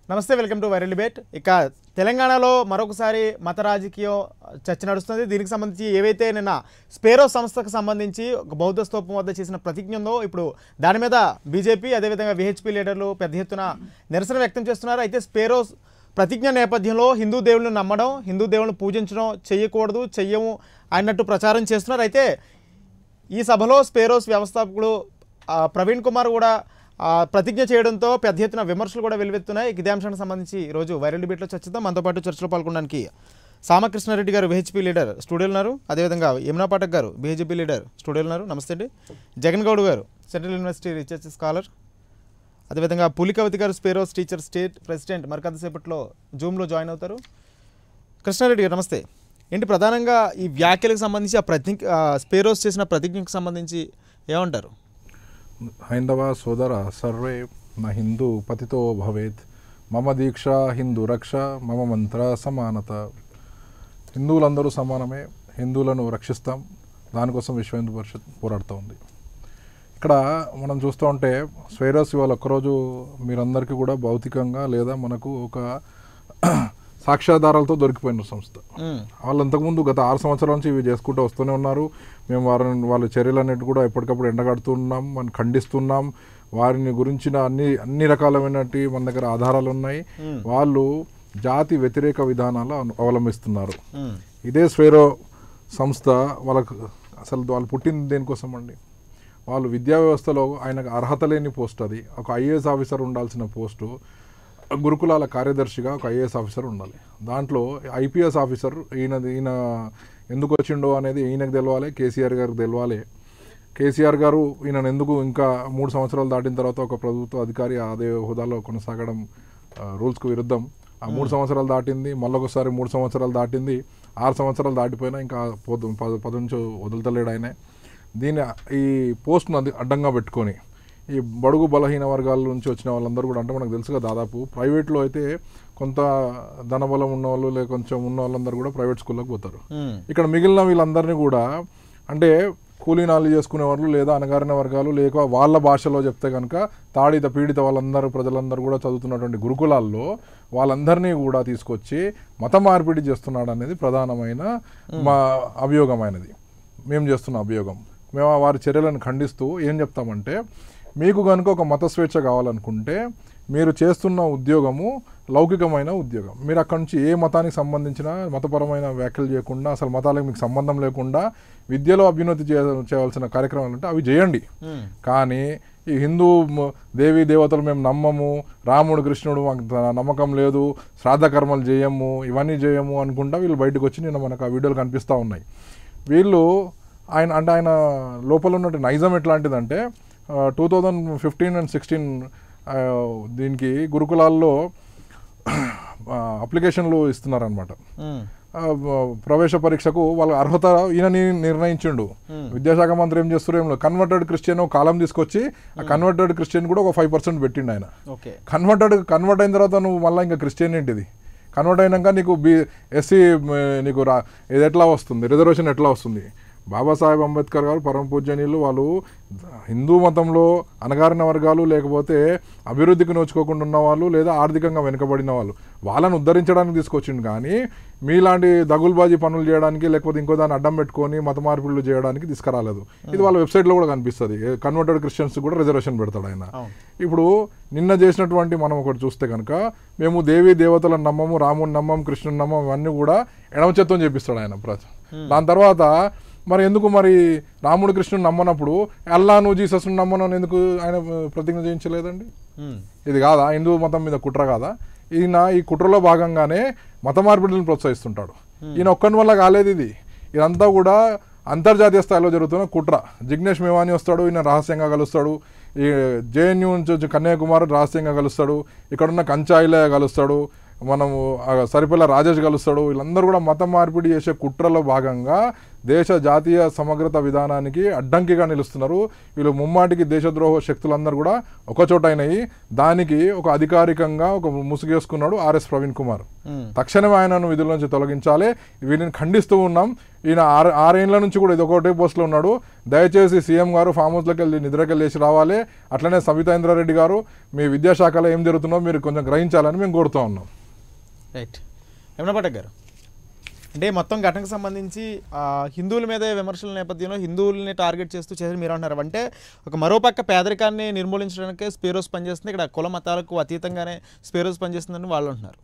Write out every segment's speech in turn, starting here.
నమస్తే welcome to viral debate ఇక తెలంగాణలో మరొకసారి మత రాజకీయం చర్చ నడుస్తుంది దీనికి సంబంధించి ఏవైతే నిన్న స్పేరో సంస్థకు సంబంధించి ఒక బౌద్ధ స్తూపం వద్ద చేసిన ప్రతిజ్ఞ ఉందో ఇప్పుడు దాని మీద బీజేపీ అదేవిధంగా విహెచ్పి లీడర్లు పెద్ద ఎత్తున నిరసన వ్యక్తం చేస్తున్నారు అయితే స్పేరో ప్రతిజ్ఞ నేపథ్యంలో హిందూ దేవుళ్ళని నమ్మడం హిందూ దేవుళ్ళని పూజించడం చేయకూడదు చెయ్యము అన్నట్టు ప్రచారం చేస్తున్నారు అయితే ఈ సభలో స్పేరోస్ వ్యవస్థాపకుడు ఆ, ప్రవీణ్ కుమార్ కూడా ఆ, ప్రతిజ్ఞ చేయడంతో పెద్ద ఎత్తున విమర్శలు కూడా వెలువెత్తున్నాయి ఇదే అంశానికి సంబంధించి ఈరోజు వైరల్ డిబేట్లో చర్చిద్దాం మనతో పాటు చర్చలో పాల్గొనడానికి సామకృష్ణారెడ్డి గారు విహెచ్పి లీడర్ స్టూడియోలో ఉన్నారు అదేవిధంగా యమునా పాఠక్ గారు బీజేపీ లీడర్ స్టూడియోలో ఉన్నారు నమస్తే అండి జగన్ గౌడ్ గారు సెంట్రల్ యూనివర్సిటీ రీసెర్చ్ స్కాలర్ అదేవిధంగా పులికవతి గారు స్పేరోస్ టీచర్ స్టేట్ ప్రెసిడెంట్ మరి కొంతసేపట్లో జూమ్లో జాయిన్ అవుతారు కృష్ణారెడ్డి గారు నమస్తే ఏంటి ప్రధానంగా ఈ వ్యాఖ్యలకు సంబంధించి ఆ ప్రతి ఆ స్పేరోస్ చేసిన ప్రతిజ్ఞకు సంబంధించి ఏమంటారు హైందవ సోదర సర్వే న హిందూ పతితో భవేత్ మమ దీక్ష హిందూ రక్ష మమ మంత్ర సమానత హిందువులందరూ సమానమే హిందువులను రక్షిస్తాం దానికోసం విశ్వ హిందూ పరిషత్ పోరాడుతూ ఉంది ఇక్కడ మనం చూస్తూ ఉంటే స్వైరస్ ఇవాళ ఒక్కరోజు మీరందరికీ కూడా భౌతికంగా లేదా మనకు ఒక సాక్ష్యాధారాలతో దొరికిపోయిన సంస్థ మ్మ్. వాళ్ళు అంతకుముందు గత ఆరు సంవత్సరాల నుంచి ఇవి చేసుకుంటూ వస్తూనే ఉన్నారు మేము వారిని వాళ్ళ చర్యలన్నిటి కూడా ఎప్పటికప్పుడు ఎండగడుతున్నాం మనం ఖండిస్తున్నాం వారిని గురించిన అన్ని అన్ని రకాలమైనటి మన దగ్గర ఆధారాలు ఉన్నాయి మ్మ్. వాళ్ళు జాతి వ్యతిరేక విధానాలు అను- అవలంబిస్తున్నారు మ్మ్. ఇదే స్వేరో సంస్థ వాళ్ళకు అసలు వాళ్ళు పుట్టింది దేనికోసం అండి వాళ్ళు విద్యా వ్యవస్థలో ఆయనకు అర్హత లేని పోస్ట్ అది ఒక ఐఏఎస్ ఆఫీసర్ ఉండాల్సిన పోస్టు గురుకులాల కార్యదర్శిగా ఒక ఐఏఎస్ ఆఫీసర్ ఉండాలి దాంట్లో ఐపీఎస్ ఆఫీసర్ ఈయన ఈయన ఎందుకు వచ్చిండో అనేది ఈయనకు తెలవాలి కేసీఆర్ గారికి తెలవాలి కేసీఆర్ గారు ఈయనను ఎందుకు ఇంకా మూడు సంవత్సరాలు దాటిన తర్వాత ఒక ప్రభుత్వ అధికారి అదే హోదాలో కొనసాగడం ఆ, రూల్స్కు విరుద్ధం ఆ మూడు సంవత్సరాలు దాటింది మళ్ళొకసారి మూడు సంవత్సరాలు దాటింది ఆరు సంవత్సరాలు దాటిపోయినా ఇంకా పొద్దు పద పది నుంచి వదులుతలేడు ఆయనే దీన్ని ఈ పోస్ట్ను అది అడ్డంగా పెట్టుకొని ఈ బడుగు బలహీన వర్గాల నుంచి వచ్చిన వాళ్ళందరూ కూడా అంటే మనకు తెలుసుగా దాదాపు ప్రైవేట్లో అయితే కొంత ధనబలం ఉన్న వాళ్ళు లేక కొంచెం ఉన్న వాళ్ళందరూ కూడా ప్రైవేట్ స్కూల్లోకి పోతారు మ్మ్. ఇక్కడ మిగిలిన వీళ్ళందరినీ కూడా అంటే కూలీనాలు చేసుకునే వాళ్ళు లేదా అణగారిన వర్గాలు లేక వాళ్ళ భాషలో చెప్తే కనుక తాడిత పీడిత వాళ్ళందరూ ప్రజలందరూ కూడా చదువుతున్నటువంటి గురుకులాల్లో వాళ్ళందరినీ కూడా తీసుకొచ్చి మత మార్పిడి చేస్తున్నాడు అనేది ప్రధానమైన మా అభియోగమైనది మేము చేస్తున్న అభియోగం మేము ఆ వారి చర్యలను ఖండిస్తూ ఏం చెప్తామంటే మీకు కనుక ఒక మత స్వేచ్ఛ కావాలనుకుంటే మీరు చేస్తున్న ఉద్యోగము లౌకికమైన ఉద్యోగం మీరు అక్కడి నుంచి ఏ మతానికి సంబంధించిన మతపరమైన వ్యాఖ్యలు చేయకుండా అసలు మతాలకు మీకు సంబంధం లేకుండా విద్యలో అభ్యున్నతి చేయ చేయవలసిన కార్యక్రమాలు ఉంటే అవి చేయండి మ్మ్. కానీ ఈ హిందూ మ- దేవీ దేవతలు మేము నమ్మము రాముడు కృష్ణుడు మాకు త- నమ్మకం లేదు శ్రాద్ధ కర్మలు చేయము ఇవన్నీ చేయము అనుకుంటా వీళ్ళు బయటకు వచ్చి నిన్న మనకు ఆ వీడియోలు కనిపిస్తూ ఉన్నాయి వీళ్ళు ఆయన అంటే ఆయన లోపల ఉన్నట్టు నైజం ఎట్లాంటిదంటే two thousand fifteen and sixteen దీనికి గురుకులాల్లో అప్లికేషన్లు ఇస్తున్నారనమాట మ్మ్. ఆ, ప్రవేశ పరీక్షకు వాళ్ళ అర్హత ఈయన ని- నిర్ణయించిండు విద్యాశాఖ మంత్రి ఏం చేస్తారు ఏం కన్వర్టెడ్ క్రిస్టియన్ ఒక కాలం తీసుకొచ్చి ఆ కన్వర్టెడ్ క్రిస్టియన్ కూడా ఒక ఫైవ్ పర్సెంట్ పెట్టిండు ఆయన ఓకే కన్వర్టెడ్ కన్వర్ట్ అయిన తర్వాత నువ్వు మళ్ళీ ఇంకా క్రిస్టియన్ ఏంటిది కన్వర్ట్ అయినాక నీకు బి ఎస్సీ నీకు రా ఇది ఎట్లా వస్తుంది రిజర్వేషన్ ఎట్లా వస్తుంది బాబాసాహెబ్ అంబేద్కర్ గారు పరమ పూజనీయులు వాళ్ళు హిందూ మతంలో అణగారిన వర్గాలు లేకపోతే అభివృద్ధికి నోచుకోకుండా ఉన్న వాళ్ళు లేదా ఆర్థికంగా వెనుకబడిన వాళ్ళు వాళ్ళని ఉద్ధరించడానికి తీసుకొచ్చిండు కానీ మీలాంటి దగుల్బాజీ పనులు చేయడానికి లేకపోతే ఇంకో దాన్ని అడ్డం పెట్టుకొని మత మార్పిడులు చేయడానికి తీసుకురాలేదు ఇది వాళ్ళ వెబ్సైట్లో కూడా కనిపిస్తుంది కన్వర్టెడ్ క్రిస్టియన్స్ కూడా రిజర్వేషన్ పెడతాడు ఆయన అవును ఇప్పుడు నిన్న చేసినటువంటి మనం ఒకటి చూస్తే కనుక మేము దేవీ దేవతలను నమ్మము రాముని నమ్మం కృష్ణుని నమ్మం ఇవన్నీ కూడా ఎడమ చేత్తో చేపిస్తాడు ఆయన ప్ర- దాని తర్వాత మరి ఎందుకు మరి రాముడు కృష్ణుని నమ్మనప్పుడు అల్లాను జీసస్ను నమ్మను అని ఎందుకు ఆయన ప్రతిజ్ఞ చేయించలేదండి మ్మ్. ఇది కాదా హిందూ మతం మీద కుట్ర కాదా ఈయన ఈ కుట్రలో భాగంగానే మత మార్పిడులను ప్రోత్సహిస్తుంటాడు ఈయన ఒక్కని వల్ల కాలేదు ఇది ఇదంతా కూడా అంతర్జాతీయ స్థాయిలో జరుగుతున్న కుట్ర జిగ్నేష్ మేవాని వస్తాడు ఈయన రహస్యంగా కలుస్తాడు ఈ జేఎన్యూ నుంచి వచ్చి కన్యాకుమారి రహస్యంగా కలుస్తాడు ఇక్కడున్న కంచాయిలయ కలుస్తాడు మనము ఆ సరిపల్ల రాజేష్ కలుస్తాడు వీళ్ళందరూ కూడా మత మార్పిడి చేసే కుట్రలో భాగంగా దేశ జాతీయ సమగ్రత విధానానికి అడ్డంకిగా నిలుస్తున్నారు వీళ్ళు ముమ్మాటికి దేశద్రోహ శక్తులందరూ కూడా ఒకచోట అయినాయి దానికి ఒక అధికారికంగా ఒక ముసుగేసుకున్నాడు ఆర్ఎస్ ప్రవీణ్ కుమార్ మ్మ్. తక్షణమే ఆయనను విధుల నుంచి తొలగించాలి వీటిని ఖండిస్తూ ఉన్నాం ఈయన ఆరు ఆరేళ్ల నుంచి కూడా ఇది ఒకటే పోస్టులో ఉన్నాడు దయచేసి సీఎం గారు ఫామ్ హౌస్లోకి వెళ్ళి నిద్రకెళ్ళి లేచి రావాలి అట్లనే సబితా ఇంద్రారెడ్డి గారు మీ విద్యాశాఖలో ఏం జరుగుతుందో మీరు కొంచెం గ్రహించాలని మేము కోరుతూ ఉన్నాం రైట్ యమున పటక్ గారు అంటే మొత్తం ఘటనకు సంబంధించి ఆ, హిందువుల మీద విమర్శల నేపథ్యంలో హిందువుల్ని టార్గెట్ చేస్తూ చేసి మీరు అంటున్నారు అంటే ఒక మరోపక్క పేదరికాన్ని నిర్మూలించడానికే స్పేరోస్ పనిచేస్తుంది ఇక్కడ కుల మతాలకు అతీతంగానే స్పేరోస్ పనిచేస్తుందని వాళ్ళు అంటున్నారు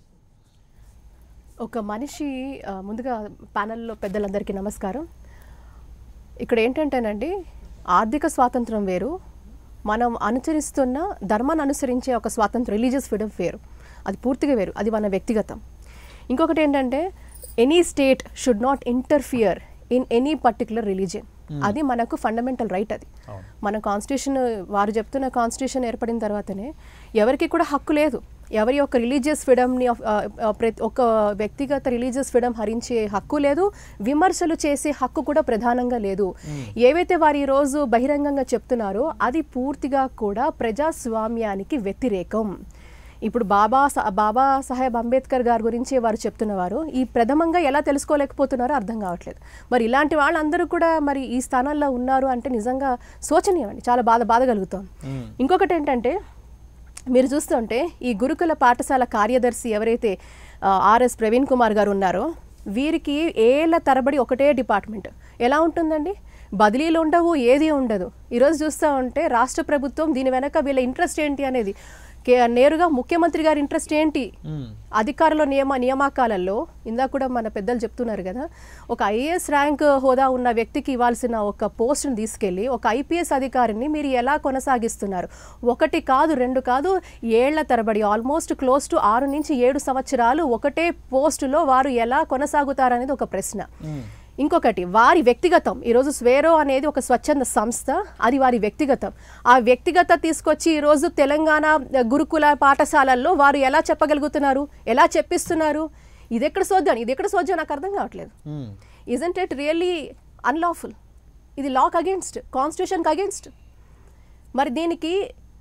ఒక మనిషి ఆ, ముందుగా ప్యానల్లో పెద్దలందరికీ నమస్కారం ఇక్కడ ఏంటంటేనండి ఆర్థిక స్వాతంత్రం వేరు మనం అనుసరిస్తున్న ధర్మాన్ని అనుసరించే ఒక స్వాతంత్రం రిలీజియస్ ఫ్రీడమ్ వేరు అది పూర్తిగా వేరు అది మన వ్యక్తిగతం ఇంకొకటి ఏంటంటే any state should not interfere in any particular religion అది మనకు ఫండమెంటల్ రైట్ అది అవును. మన కాన్స్టిట్యూషన్ వారు చెప్తున్న కాన్స్టిట్యూషన్ ఏర్పడిన తర్వాతనే ఎవరికి కూడా హక్కు లేదు ఎవరి యొక్క రిలీజియస్ ఫ్రీడమ్ని ప్రతి ఒక వ్యక్తిగత రిలీజియస్ ఫ్రీడమ్ హరించే హక్కు లేదు విమర్శలు చేసే హక్కు కూడా ప్రధానంగా లేదు ఏవైతే వారు ఈరోజు బహిరంగంగా చెప్తున్నారో అది పూర్తిగా కూడా ప్రజాస్వామ్యానికి వ్యతిరేకం ఇప్పుడు బాబా స- బాబా సాహెబ్ అంబేద్కర్ గారి గురించి వారు చెప్తున్నవారు ఈ ప్రథమంగా ఎలా తెలుసుకోలేకపోతున్నారో అర్థం కావట్లేదు మరి ఇలాంటి వాళ్ళందరూ కూడా మరి ఈ స్థానాల్లో ఉన్నారు అంటే నిజంగా శోచనీయమండి చాలా బాధ బాధ కలుగుతాం ఇంకొకటి ఏంటంటే మీరు చూస్తుంటే ఈ గురుకుల పాఠశాల కార్యదర్శి ఎవరైతే ఆ, ఆర్ఎస్ ప్రవీణ్ కుమార్ గారు ఉన్నారో వీరికి ఏళ్ళ తరబడి ఒకటే డిపార్ట్మెంట్ ఎలా ఉంటుందండి బదిలీలు ఉండవు ఏది ఉండదు ఈరోజు చూస్తూ ఉంటే రాష్ట్ర ప్రభుత్వం దీని వెనక వీళ్ళ ఇంట్రెస్ట్ ఏంటి అనేది కే- నేరుగా ముఖ్యమంత్రి గారి ఇంట్రెస్ట్ ఏంటి అధికారుల నియమ నియామకాలలో ఇందాక కూడా మన పెద్దలు చెప్తున్నారు కదా ఒక ఐఏఎస్ ర్యాంక్ హోదా ఉన్న వ్యక్తికి ఇవ్వాల్సిన ఒక పోస్ట్ని తీసుకెళ్ళి ఒక ఐపీఎస్ అధికారిని మీరు ఎలా కొనసాగిస్తున్నారు ఒకటి కాదు రెండు కాదు ఏళ్ల తరబడి ఆల్మోస్ట్ క్లోజ్ టు ఆరు నుంచి ఏడు సంవత్సరాలు ఒకటే పోస్టులో వారు ఎలా కొనసాగుతారనేది ఒక ప్రశ్న ఇంకొకటి వారి వ్యక్తిగతం ఈరోజు స్వేరో అనేది ఒక స్వచ్ఛంద సంస్థ అది వారి వ్యక్తిగతం ఆ వ్యక్తిగత తీసుకొచ్చి ఈరోజు తెలంగాణ గురుకుల పాఠశాలల్లో వారు ఎలా చెప్పగలుగుతున్నారు ఎలా చెప్పిస్తున్నారు ఇది ఎక్కడ సోద్యం ఇది ఎక్కడ సోద్యం నాకు అర్థం కావట్లేదు ఇజంట్ ఇట్ రియల్లీ అన్లాఫుల్ ఇది లాక్ అగేన్స్ట్ కాన్స్టిట్యూషన్కి అగేన్స్ట్ మరి దీనికి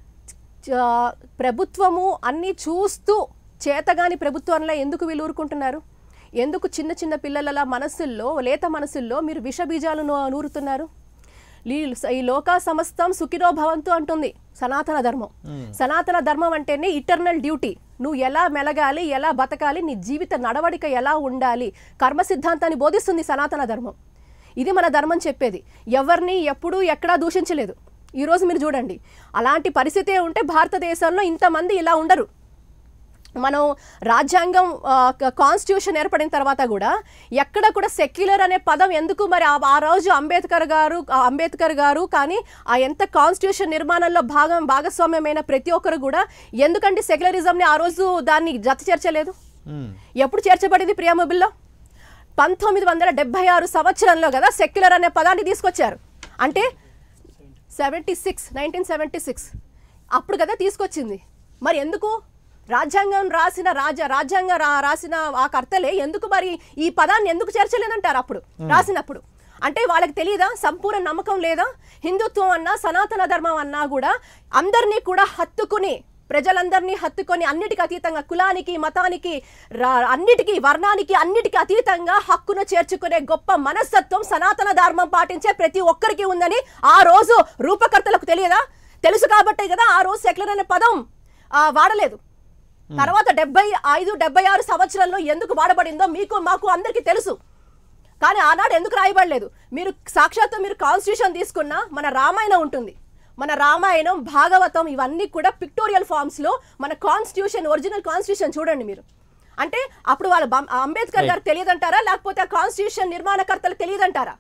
చ- ప్రభుత్వము అన్నీ చూస్తూ చేతగాని ప్రభుత్వంలో ఎందుకు వీళ్ళు ఊరుకుంటున్నారు ఎందుకు చిన్న చిన్న పిల్లల మనస్సుల్లో లేత మనసుల్లో మీరు విష బీజాలు నూ- నూరుతున్నారు లీ- ఈ లోకా సమస్తం సుఖినో భవంతు అంటుంది సనాతన ధర్మం సనాతన ధర్మం అంటేనే ఇటర్నల్ డ్యూటీ నువ్వు ఎలా మెలగాలి ఎలా బతకాలి నీ జీవిత నడవడిక ఎలా ఉండాలి కర్మ సిద్ధాంతాన్ని బోధిస్తుంది సనాతన ధర్మం ఇది మన ధర్మం చెప్పేది ఎవరిని ఎప్పుడూ ఎక్కడా దూషించలేదు ఈరోజు మీరు చూడండి అలాంటి పరిస్థితే ఉంటే భారతదేశంలో ఇంతమంది ఇలా ఉండరు మనం రాజ్యాంగం కాన్స్టిట్యూషన్ ఏర్పడిన తర్వాత కూడా ఎక్కడ కూడా సెక్యులర్ అనే పదం ఎందుకు మరి ఆ- ఆ రోజు అంబేద్కర్ గారు ఆ అంబేద్కర్ గారు కానీ ఆ ఎంత కాన్స్టిట్యూషన్ నిర్మాణంలో భాగం భాగస్వామ్యమైన ప్రతి ఒక్కరు కూడా ఎందుకంటే సెక్యులరిజంని ఆ రోజు దాన్ని జత చేర్చలేదు ఎప్పుడు చేర్చబడింది ప్రియామ బిల్లో పంతొమ్మిది వందల డెబ్బై ఆరు సంవత్సరంలో కదా సెక్యులర్ అనే పదాన్ని తీసుకొచ్చారు అంటే seventy six nineteen seventy six అప్పుడు కదా తీసుకొచ్చింది మరి ఎందుకు రాజ్యాంగం రాసిన రాజ రాజ్యాంగం రా- రాసిన ఆ కర్తలే ఎందుకు మరి ఈ పదాన్ని ఎందుకు చేర్చలేదంటారు అప్పుడు రాసినప్పుడు అంటే వాళ్ళకి తెలియదా సంపూర్ణ నమ్మకం లేదా హిందుత్వం అన్నా సనాతన ధర్మం అన్నా కూడా అందరినీ కూడా హత్తుకుని ప్రజలందరినీ హత్తుకొని అన్నిటికీ అతీతంగా కులానికి మతానికి రా- అన్నిటికీ వర్ణానికి అన్నిటికీ అతీతంగా హక్కును చేర్చుకునే గొప్ప మనస్తత్వం సనాతన ధర్మం పాటించే ప్రతి ఒక్కరికి ఉందని ఆ రోజు రూపకర్తలకు తెలియదా తెలుసు కాబట్టే కదా ఆ రోజు సెక్యులర్ అనే పదం ఆ, వాడలేదు తర్వాత డెబ్బై ఐదు డెబ్బై ఆరు సంవత్సరంలో ఎందుకు వాడబడిందో మీకు మాకు అందరికీ తెలుసు కానీ ఆనాడు ఎందుకు రాయబడలేదు మీరు సాక్షాత్తు మీరు కాన్స్టిట్యూషన్ తీసుకున్నా మన రామాయణం ఉంటుంది మన రామాయణం భాగవతం ఇవన్నీ కూడా పిక్టోరియల్ ఫార్మ్స్లో మన కాన్స్టిట్యూషన్ ఒరిజినల్ కాన్స్టిట్యూషన్ చూడండి మీరు అంటే అప్పుడు వాళ్ళ బం- అంబేద్కర్ గారు తెలియదంటారా లేకపోతే ఆ కాన్స్టిట్యూషన్ నిర్మాణకర్తలు తెలియదంటారా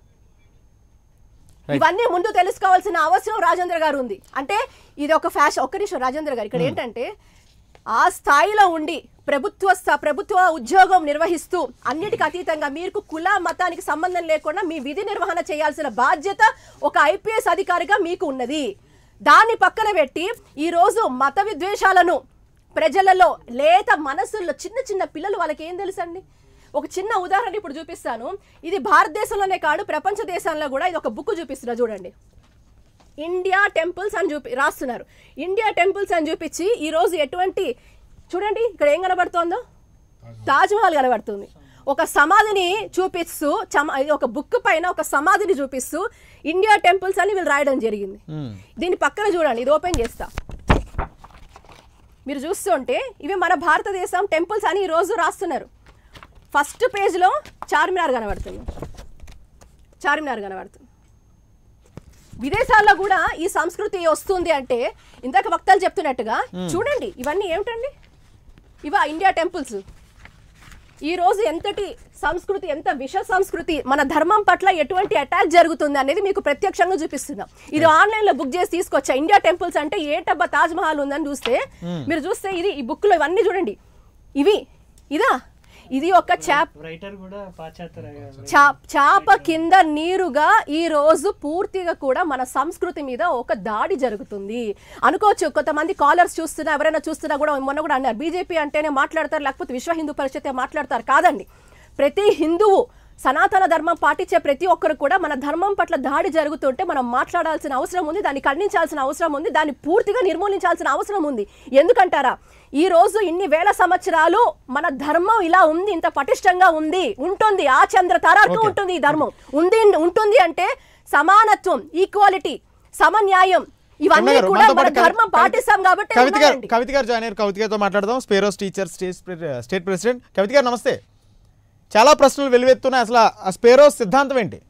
Right. ఇవన్నీ ముందు తెలుసుకోవాల్సిన అవసరం రాజేంద్ర గారు ఉంది అంటే ఇది ఒక ఫ్యాషన్ ఒక్క నిమిషం రాజేంద్ర గారు ఇక్కడ ఏంటంటే ఆ స్థాయిలో ఉండి ప్రభుత్వ స్థ- ప్రభుత్వ ఉద్యోగం నిర్వహిస్తూ అన్నిటికీ అతీతంగా మీకు కుల మతానికి సంబంధం లేకుండా మీ విధి నిర్వహణ చేయాల్సిన బాధ్యత ఒక ఐపీఎస్ అధికారిగా మీకు ఉన్నది దాన్ని పక్కన పెట్టి ఈరోజు మత విద్వేషాలను ప్రజలలో లేత మనసుల్లో చిన్న చిన్న పిల్లలు వాళ్ళకి ఏం తెలుసండి ఒక చిన్న ఉదాహరణ ఇప్పుడు చూపిస్తాను ఇది భారతదేశంలోనే కాదు ప్రపంచ దేశాల్లో కూడా ఇది ఒక బుక్ చూపిస్తున్నా చూడండి ఇండియా టెంపుల్స్ అని చూపి రాస్తున్నారు ఇండియా టెంపుల్స్ అని చూపించి ఈరోజు ఎటువంటి చూడండి ఇక్కడ ఏం కనబడుతోందో తాజ్మహల్ కనబడుతుంది ఒక సమాధిని చూపిస్తూ చమ ఇది ఒక బుక్ పైన ఒక సమాధిని చూపిస్తూ ఇండియా టెంపుల్స్ అని వీళ్ళు రాయడం జరిగింది మ్మ్. దీని పక్కన చూడండి ఇది ఓపెన్ చేస్తా మీరు చూస్తుంటే ఇవి మన భారతదేశం టెంపుల్స్ అని ఈరోజు రాస్తున్నారు ఫస్ట్ పేజ్లో చార్మినార్ కనబడుతుంది చార్మినార్ కనబడుతుంది విదేశాల్లో కూడా ఈ సంస్కృతి వస్తుంది అంటే ఇందాక వక్తలు చెప్తున్నట్టుగా చూడండి ఇవన్నీ ఏమిటండి ఇవా ఇండియా టెంపుల్స్ ఈ రోజు ఎంతటి సంస్కృతి ఎంత విష సంస్కృతి మన ధర్మం పట్ల ఎటువంటి అటాక్ జరుగుతుంది అనేది మీకు ప్రత్యక్షంగా చూపిస్తున్నాం ఇది ఆన్లైన్ లో బుక్ చేసి తీసుకొచ్చా ఇండియా టెంపుల్స్ అంటే ఏటబ్బా తాజ్ మహల్ ఉందని చూస్తే మీరు చూస్తే ఇది ఈ బుక్ లో ఇవన్నీ చూడండి ఇవి ఇదా ఇది ఒక చాప్ రైటర్ కూడా పాశ్చాత్య రా- చా చాప కింద నీరుగా ఈ రోజు పూర్తిగా కూడా మన సంస్కృతి మీద ఒక దాడి జరుగుతుంది అనుకోవచ్చు కొంతమంది కాలర్స్ చూస్తున్నా ఎవరైనా చూస్తున్నా కూడా మొన్న కూడా అన్నారు బీజేపీ అంటేనే మాట్లాడతారు లేకపోతే విశ్వ హిందూ పరిషత్ మాట్లాడతారు కాదండి ప్రతి హిందువు సనాతన ధర్మం పాటించే ప్రతి ఒక్కరు కూడా మన ధర్మం పట్ల దాడి జరుగుతుంటే మనం మాట్లాడాల్సిన అవసరం ఉంది దాన్ని ఖండించాల్సిన అవసరం ఉంది దాన్ని పూర్తిగా నిర్మూలించాల్సిన అవసరం ఉంది ఎందుకంటారా ఈ రోజు ఇన్ని వేల సంవత్సరాలు మన ధర్మం ఇలా ఉంది ఇంత పటిష్టంగా ఉంది ఉంటుంది ఆ చంద్ర తారార్కు ఉంటుంది ఈ ధర్మం ఉంది ఉంటుంది అంటే సమానత్వం ఈక్వాలిటీ సమన్యాయం ఇవన్నీ కవిత గారు, కూడా మనతో మన పాటు కవి- ధర్మం పాటిస్తాం కాబట్టి కవిత గారు ఉన్నాయండి. కవిత గారు జాయిన్ అయ్యారు కవిత గారితో మాట్లాడదాం స్పేరోస్ టీచర్ స్టేట్ ప్రె- స్టేట్ ప్రెసిడెంట్ కవిత గారు నమస్తే చాలా ప్రశ్నలు వెలువెత్తున్నాయి అసలు ఆ స్పేరోస్ సిద్ధాంతం ఏంటి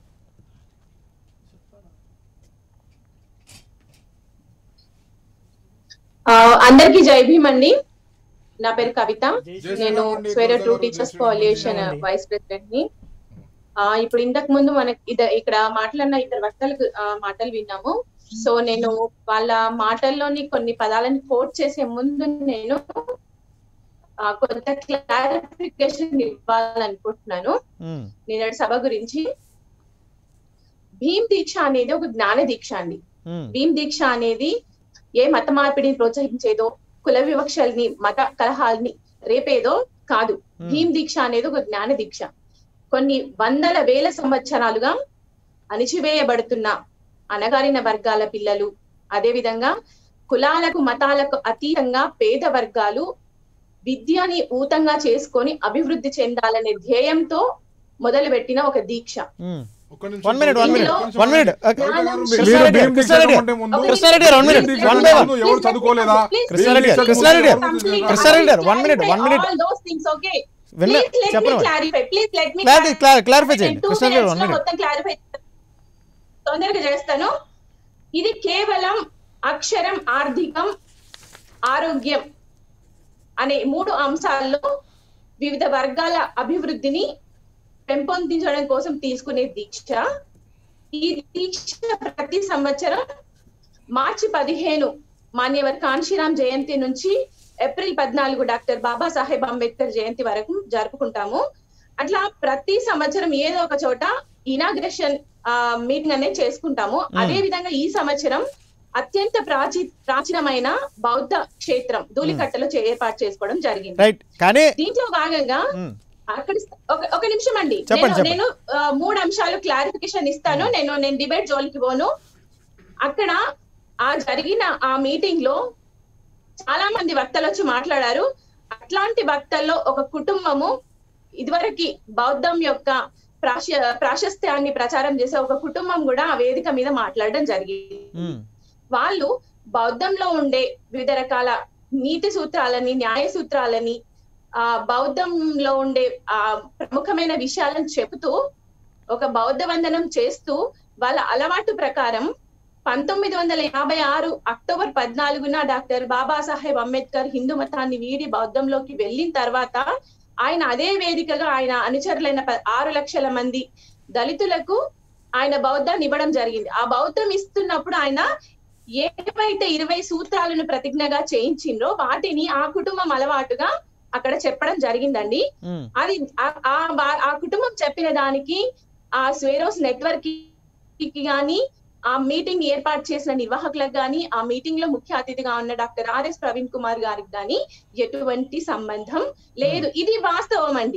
ఆ, అందరికీ జై భీమ్ అండి నా పేరు కవిత జై నేను శ్రీరామ్ అండి, స్వేర కవిత టూ గారు, టీచర్స్ జై శ్రీరామ్ కోalition అండి. వైస్ ప్రెసిడెంట్ ని ఆ, ఇప్పుడు ఇంతకు ముందు మనకి ఇద ఇక్కడ మాట్లాడిన ఇద్దరు వక్తలకు ఆ, మాటలు విన్నాము సో నేను వాళ్ళ మాటల్లోని కొన్ని పదాలను కోట్ చేసే ముందు నేను ఆ, కొంత క్లారిఫికేషన్ ఇవ్వాలనుకుంటున్నాను మ్మ్. నిన్నటి సభ గురించి భీమ్ దీక్ష అనేది ఒక జ్ఞాన దీక్ష అండి మ్మ్. భీమ్ దీక్ష అనేది ఏ మత మార్పిడిని ప్రోత్సహించేదో కుల వివక్షల్ని మత కలహాల్ని రేపేదో కాదు భీమ్ దీక్ష అనేది ఒక జ్ఞాన దీక్ష కొన్ని వందల వేల సంవత్సరాలుగా అణిచివేయబడుతున్న అణగారిన వర్గాల పిల్లలు అదే విధంగా కులాలకు మతాలకు అతీతంగా పేద వర్గాలు విద్యని ఊతంగా చేసుకొని అభివృద్ధి చెందాలనే ధ్యేయంతో మొదలుపెట్టిన ఒక దీక్ష మ్మ్. ఒక్క నిమిషం. వన్ మినిట్ వన్ మినిట్ ఇందులో- వన్ మినిట్ కవిత గారు, మీరు కృష్ణారెడ్డి భీమ్ దీక్ష కృష్ణారెడ్డి అంటే ముందు- కృష్ణారెడ్డి గారు, one minute, Bhim Deeksha one by one. ముందు ఎవరు చదువుకోలేదా కృష్ణారెడ్డి గారు, కృష్ణారెడ్డి గారు, కృష్ణారెడ్డి గారు, one minute, one minute. విన్న- చెప్పండి. Clarity, clar- clarify చేయండి. కృష్ణారెడ్డి గారు, one minute. మొత్తం క్లారిఫై తొందరగా చేస్తాను ఇది కేవలం అక్షరం ఆర్థికం ఆరోగ్యం అనే మూడు అంశాల్లో వివిధ వర్గాల అభివృద్ధిని పెంపొందించడం కోసం తీసుకునే దీక్ష ఈ దీక్ష ప్రతి సంవత్సరం మార్చి పదిహేను మాన్యవర్ కాంశీరామ్ జయంతి నుంచి ఏప్రిల్ పద్నాలుగు డాక్టర్ బాబాసాహెబ్ అంబేద్కర్ జయంతి వరకు జరుపుకుంటాము అట్లా ప్రతి సంవత్సరం ఏదో ఒక చోట ఇనాగ్రేషన్ మీటింగ్ అనేది చేసుకుంటాము అదే విధంగా ఈ సంవత్సరం అత్యంత ప్రాచీ ప్రాచీనమైన బౌద్ధ క్షేత్రం ధూళికట్టలో చే- ఏర్పాటు చేసుకోవడం జరిగింది రైట్ కానీ దీంట్లో భాగంగా మ్మ్. అక్కడ ఒక ఒక నిమిషం అండి చెప్పండి, నేను- చెప్పండి. నేను ఆ, మూడు అంశాలు క్లారిఫికేషన్ ఇస్తాను నేను నేను డిబేట్ జోలికి పోను అక్కడ ఆ జరిగిన ఆ మీటింగ్ లో చాలా మంది వక్తలు వచ్చి మాట్లాడారు అట్లాంటి వక్తల్లో ఒక కుటుంబము ఇదివరకు బౌద్ధం యొక్క ప్రాశ ప్రాశస్త్యాన్ని ప్రచారం చేసే ఒక కుటుంబం కూడా ఆ వేదిక మీద మాట్లాడడం జరిగింది మ్మ్. వాళ్ళు బౌద్ధంలో ఉండే వివిధ రకాల నీతి సూత్రాలని న్యాయ సూత్రాలని ఆ బౌద్ధంలో ఉండే ఆ ప్రముఖమైన విషయాలను చెబుతూ ఒక బౌద్ధ వందనం చేస్తూ వాళ్ళ అలవాటు ప్రకారం పంతొమ్మిది వందల యాభై ఆరు అక్టోబర్ పద్నాలుగున డాక్టర్ బాబాసాహెబ్ అంబేద్కర్ హిందూ మతాన్ని వీడి బౌద్ధంలోకి వెళ్ళిన తర్వాత ఆయన అదే వేదికగా ఆయన అనుచరులైన ప- ఆరు లక్షల మంది దళితులకు ఆయన బౌద్ధాన్ని ఇవ్వడం జరిగింది ఆ బౌద్ధం ఇస్తున్నప్పుడు ఆయన ఏవైతే ఇరవై సూత్రాలను ప్రతిజ్ఞగా చేయించిండ్రో వాటిని ఆ కుటుంబం అలవాటుగా అక్కడ చెప్పడం జరిగిందండి మ్మ్. అది ఆ- ఆ వా- ఆ కుటుంబం చెప్పిన దానికి ఆ స్వేరోస్ నెట్వర్క్ కి గాని ఆ మీటింగ్ ఏర్పాటు చేసిన నిర్వాహకులకు గాని ఆ మీటింగ్ లో ముఖ్య అతిథిగా ఉన్న డాక్టర్ ఆర్ఎస్ ప్రవీణ్ కుమార్ గారికి గాని ఎటువంటి సంబంధం లేదు ఇది వాస్తవం అండి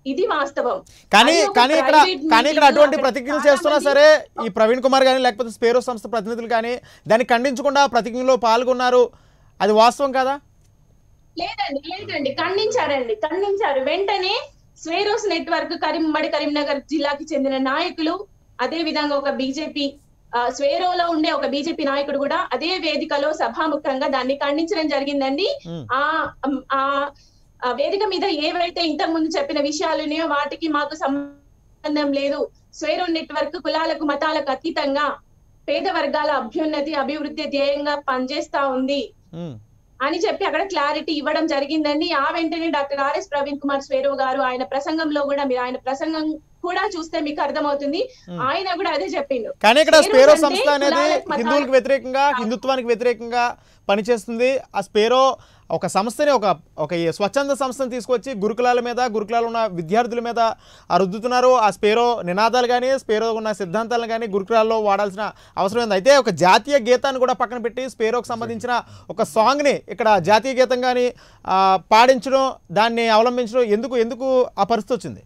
ఇది వాస్తవం కానీ అది ఒక కానీ ఇక్కడ private కానీ ఇక్కడ meeting, అటువంటి అక్కడ ప్రతిజ్ఞలు చాలా చేస్తున్నా మంది- సరే ఈ ప్రవీణ్ కుమార్ కానీ లేకపోతే స్పేరో సంస్థ ప్రతినిధులు కానీ దాన్ని ఖండించకుండా ప్రతిజ్ఞలో పాల్గొన్నారు అది వాస్తవం కదా లేదండి లేదండి ఖండించారండి ఖండించారు వెంటనే స్వేరోస్ నెట్వర్క్ కరీం ఉమ్మడి కరీంనగర్ జిల్లాకి చెందిన నాయకులు అదే విధంగా ఒక బీజేపీ స్వేరోలో ఉండే ఒక బీజేపీ నాయకుడు కూడా అదే వేదికలో సభాముఖంగా దాన్ని ఖండించడం జరిగిందండి మ్మ్. ఆ అమ్, ఆ ఆ వేదిక మీద ఏవైతే ఇంతకు ముందు చెప్పిన విషయాలు ఉన్నాయో వాటికి మాకు సంబంధం లేదు స్వేరో నెట్వర్క్ కులాలకు మతాలకు అతీతంగా పేద వర్గాల అభ్యున్నతి అభివృద్ధి ధ్యేయంగా పనిచేస్తా ఉంది ఉమ్. అని చెప్పి అక్కడ క్లారిటీ ఇవ్వడం జరిగిందండి ఆ వెంటనే డాక్టర్ ఆర్ఎస్ ప్రవీణ్ కుమార్ స్వేరో గారు ఆయన ప్రసంగంలో కూడా మీరు ఆయన ప్రసంగం కూడా చూస్తే మీకు అర్థమవుతుంది ఆయన కూడా అదే చెప్పిండు కానీ ఇక్కడ స్పేరో స్పేరో అంటే సంస్థ అనేది కులాలకు, మతాలకు- హిందువులకు వ్యతిరేకంగా హిందుత్వానికి వ్యతిరేకంగా పనిచేస్తుంది ఆ స్పేరో ఒక సంస్థని ఒక ఒక ఈ స్వచ్ఛంద సంస్థను తీసుకొచ్చి గురుకులాల మీద గురుకులాలు ఉన్న విద్యార్థుల మీద ఆ రుద్దుతున్నారు ఆ స్పేరో నినాదాలు కానీ స్పేరో ఉన్న సిద్ధాంతాలను కానీ గురుకులాల్లో వాడాల్సిన అవసరం ఉంది అయితే ఒక జాతీయ గీతాన్ని కూడా పక్కన పెట్టి స్పేరోకి సంబంధించిన ఒక సాంగ్ని ఇక్కడ జాతీయ గీతం కానీ ఆ, పాడించడం దాన్ని అవలంబించడం ఎందుకు ఎందుకు ఆ పరిస్థితి వచ్చింది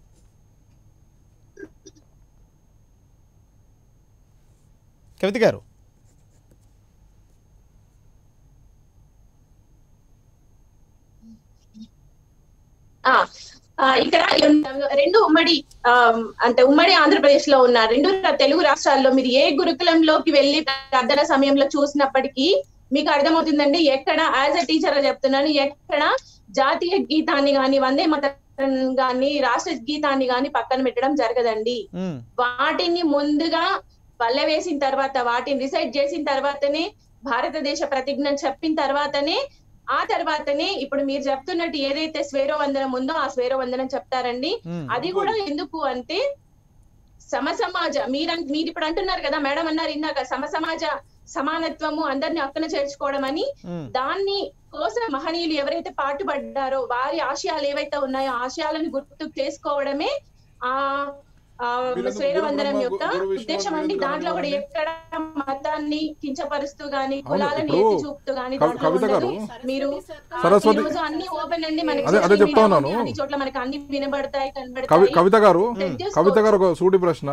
కవిత గారు ఆ ఆ, ఇక్కడ రెండు ఉమ్మడి ఆ, అంటే ఉమ్మడి ఆంధ్రప్రదేశ్ లో ఉన్న రెండు రా- తెలుగు రాష్ట్రాల్లో మీరు ఏ గురుకులంలోకి వెళ్ళి ప్రార్థన సమయంలో చూసినప్పటికీ మీకు అర్థమవుతుందండి ఎక్కడ యాజ్ ఎ టీచర్ గా చెప్తున్నాను ఎక్కడ జాతీయ గీతాన్ని గాని వందే మత గాని రాష్ట్ర గీతాన్ని గాని పక్కన పెట్టడం జరగదండి ఉమ్, వాటిని ముందుగా వల్ల వేసిన తర్వాత వాటిని రిసైడ్ చేసిన తర్వాతనే భారతదేశ ప్రతిజ్ఞ చెప్పిన తర్వాతనే ఆ తర్వాతనే ఇప్పుడు మీరు చెప్తున్నట్టు ఏదైతే స్వేరో వందనం ఉందో ఆ స్వేరో వందనం చెప్తారండి ఉమ్. అది కూడా ఎందుకు అంటే సమసమాజ మీరు మీరు ఇప్పుడు అంటున్నారు కదా మేడం అన్నారు ఇందాక సమసమాజ సమానత్వము అందరిని అక్కన చేర్చుకోవడం అని ఉమ్. దాన్ని కోసం మహనీయులు ఎవరైతే పాటుపడ్డారో వారి ఆశయాలు ఏవైతే ఉన్నాయో ఆశయాలను గుర్తు చేసుకోవడమే ఆ ఆ వీళ్ళందరూ స్వేరవందనం గురు యొక్క బ్రహ్మ, గురు విష్ణు, ఉద్దేశం అండి వీళ్ళందరూ దాంట్లో కూడా కానివ్వండి. ఎక్కడ మతాన్ని కించపరుస్తూ గాని అవును, కులాలను ఇప్పుడు ఎత్తి చూపుతూ గాని కవి- దాంట్లో కవిత గారు, ఉండదు. మీరు ఆ, సరస్వతి- ఈ రోజు అన్ని ఓపెన్ అండి మనకి అదే- అదే social చెప్తా media ఉన్నాను. ఉంది, అన్ని చోట్ల మనకి అన్ని వినబడతాయి కవి కనబడతాయి కవిత గారు తెలుసుకోవచ్చు. కవిత గారు ఒక సూటి ప్రశ్న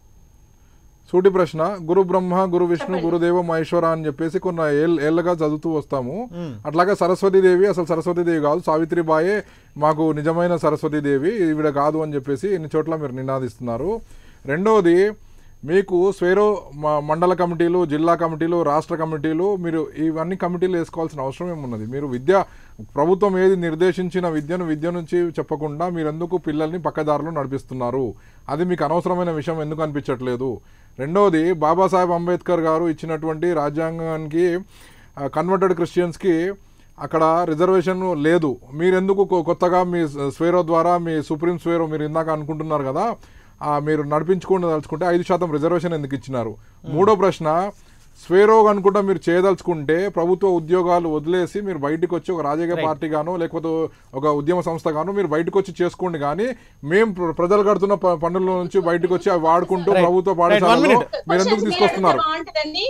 సూటి ప్రశ్న గురు బ్రహ్మ గురు విష్ణు చెప్పండి. గురుదేవ మహేశ్వర అని చెప్పేసి కొన్ని ఏళ్ళ ఏళ్ళగా చదువుతూ వస్తాము మ్మ్. అట్లాగే సరస్వతీదేవి అసలు సరస్వతీదేవి కాదు సావిత్రిబాయే మాకు నిజమైన సరస్వతీదేవి ఈవిడ కాదు అని చెప్పేసి ఇన్ని చోట్ల మీరు నినాదిస్తున్నారు రెండవది మీకు స్వేరో మ- మండల కమిటీలు జిల్లా కమిటీలు రాష్ట్ర కమిటీలు మీరు ఇవన్నీ కమిటీలు వేసుకోవాల్సిన అవసరం ఏమున్నది మీరు విద్య ప్రభుత్వం ఏది నిర్దేశించిన విద్యను విద్య నుంచి చెప్పకుండా మీరెందుకు పిల్లల్ని పక్కదారిలో నడిపిస్తున్నారు అది మీకు అనవసరమైన విషయం ఎందుకు అనిపించట్లేదు రెండవది బాబాసాహెబ్ అంబేద్కర్ గారు ఇచ్చినటువంటి రాజ్యాంగానికి కన్వర్టెడ్ క్రిస్టియన్స్కి అక్కడ రిజర్వేషన్ లేదు మీరెందుకు కొ- కొత్తగా మీ స్వేరో ద్వారా మీ సుప్రీం స్వేరో మీరు ఇందాక అనుకుంటున్నారు కదా ఆ మీరు నడిపించుకుని తలుచుకుంటే ఐదు శాతం రిజర్వేషన్ ఎందుకు ఇచ్చినారు మూడో ప్రశ్న స్వేరో అనుకుంటా మీరు చేయదలుచుకుంటే ప్రభుత్వ ఉద్యోగాలు వదిలేసి మీరు బయటకు వచ్చి ఒక రాజకీయ పార్టీ గానో లేకపోతే ఒక ఉద్యమ సంస్థ గానో మీరు బయటకు వచ్చి చేసుకోండి కానీ మేము ప్ర- ప్రజలు కడుతున్న ప- పన్నుల నుంచి బయటకు వచ్చి అవి వాడుకుంటూ Right. ప్రభుత్వ Right, one పాఠశాలలో minute. మీరు ఎందుకు Questions మీరు తీసుకొస్తున్నారు అడిగితే బాగుంటుందండి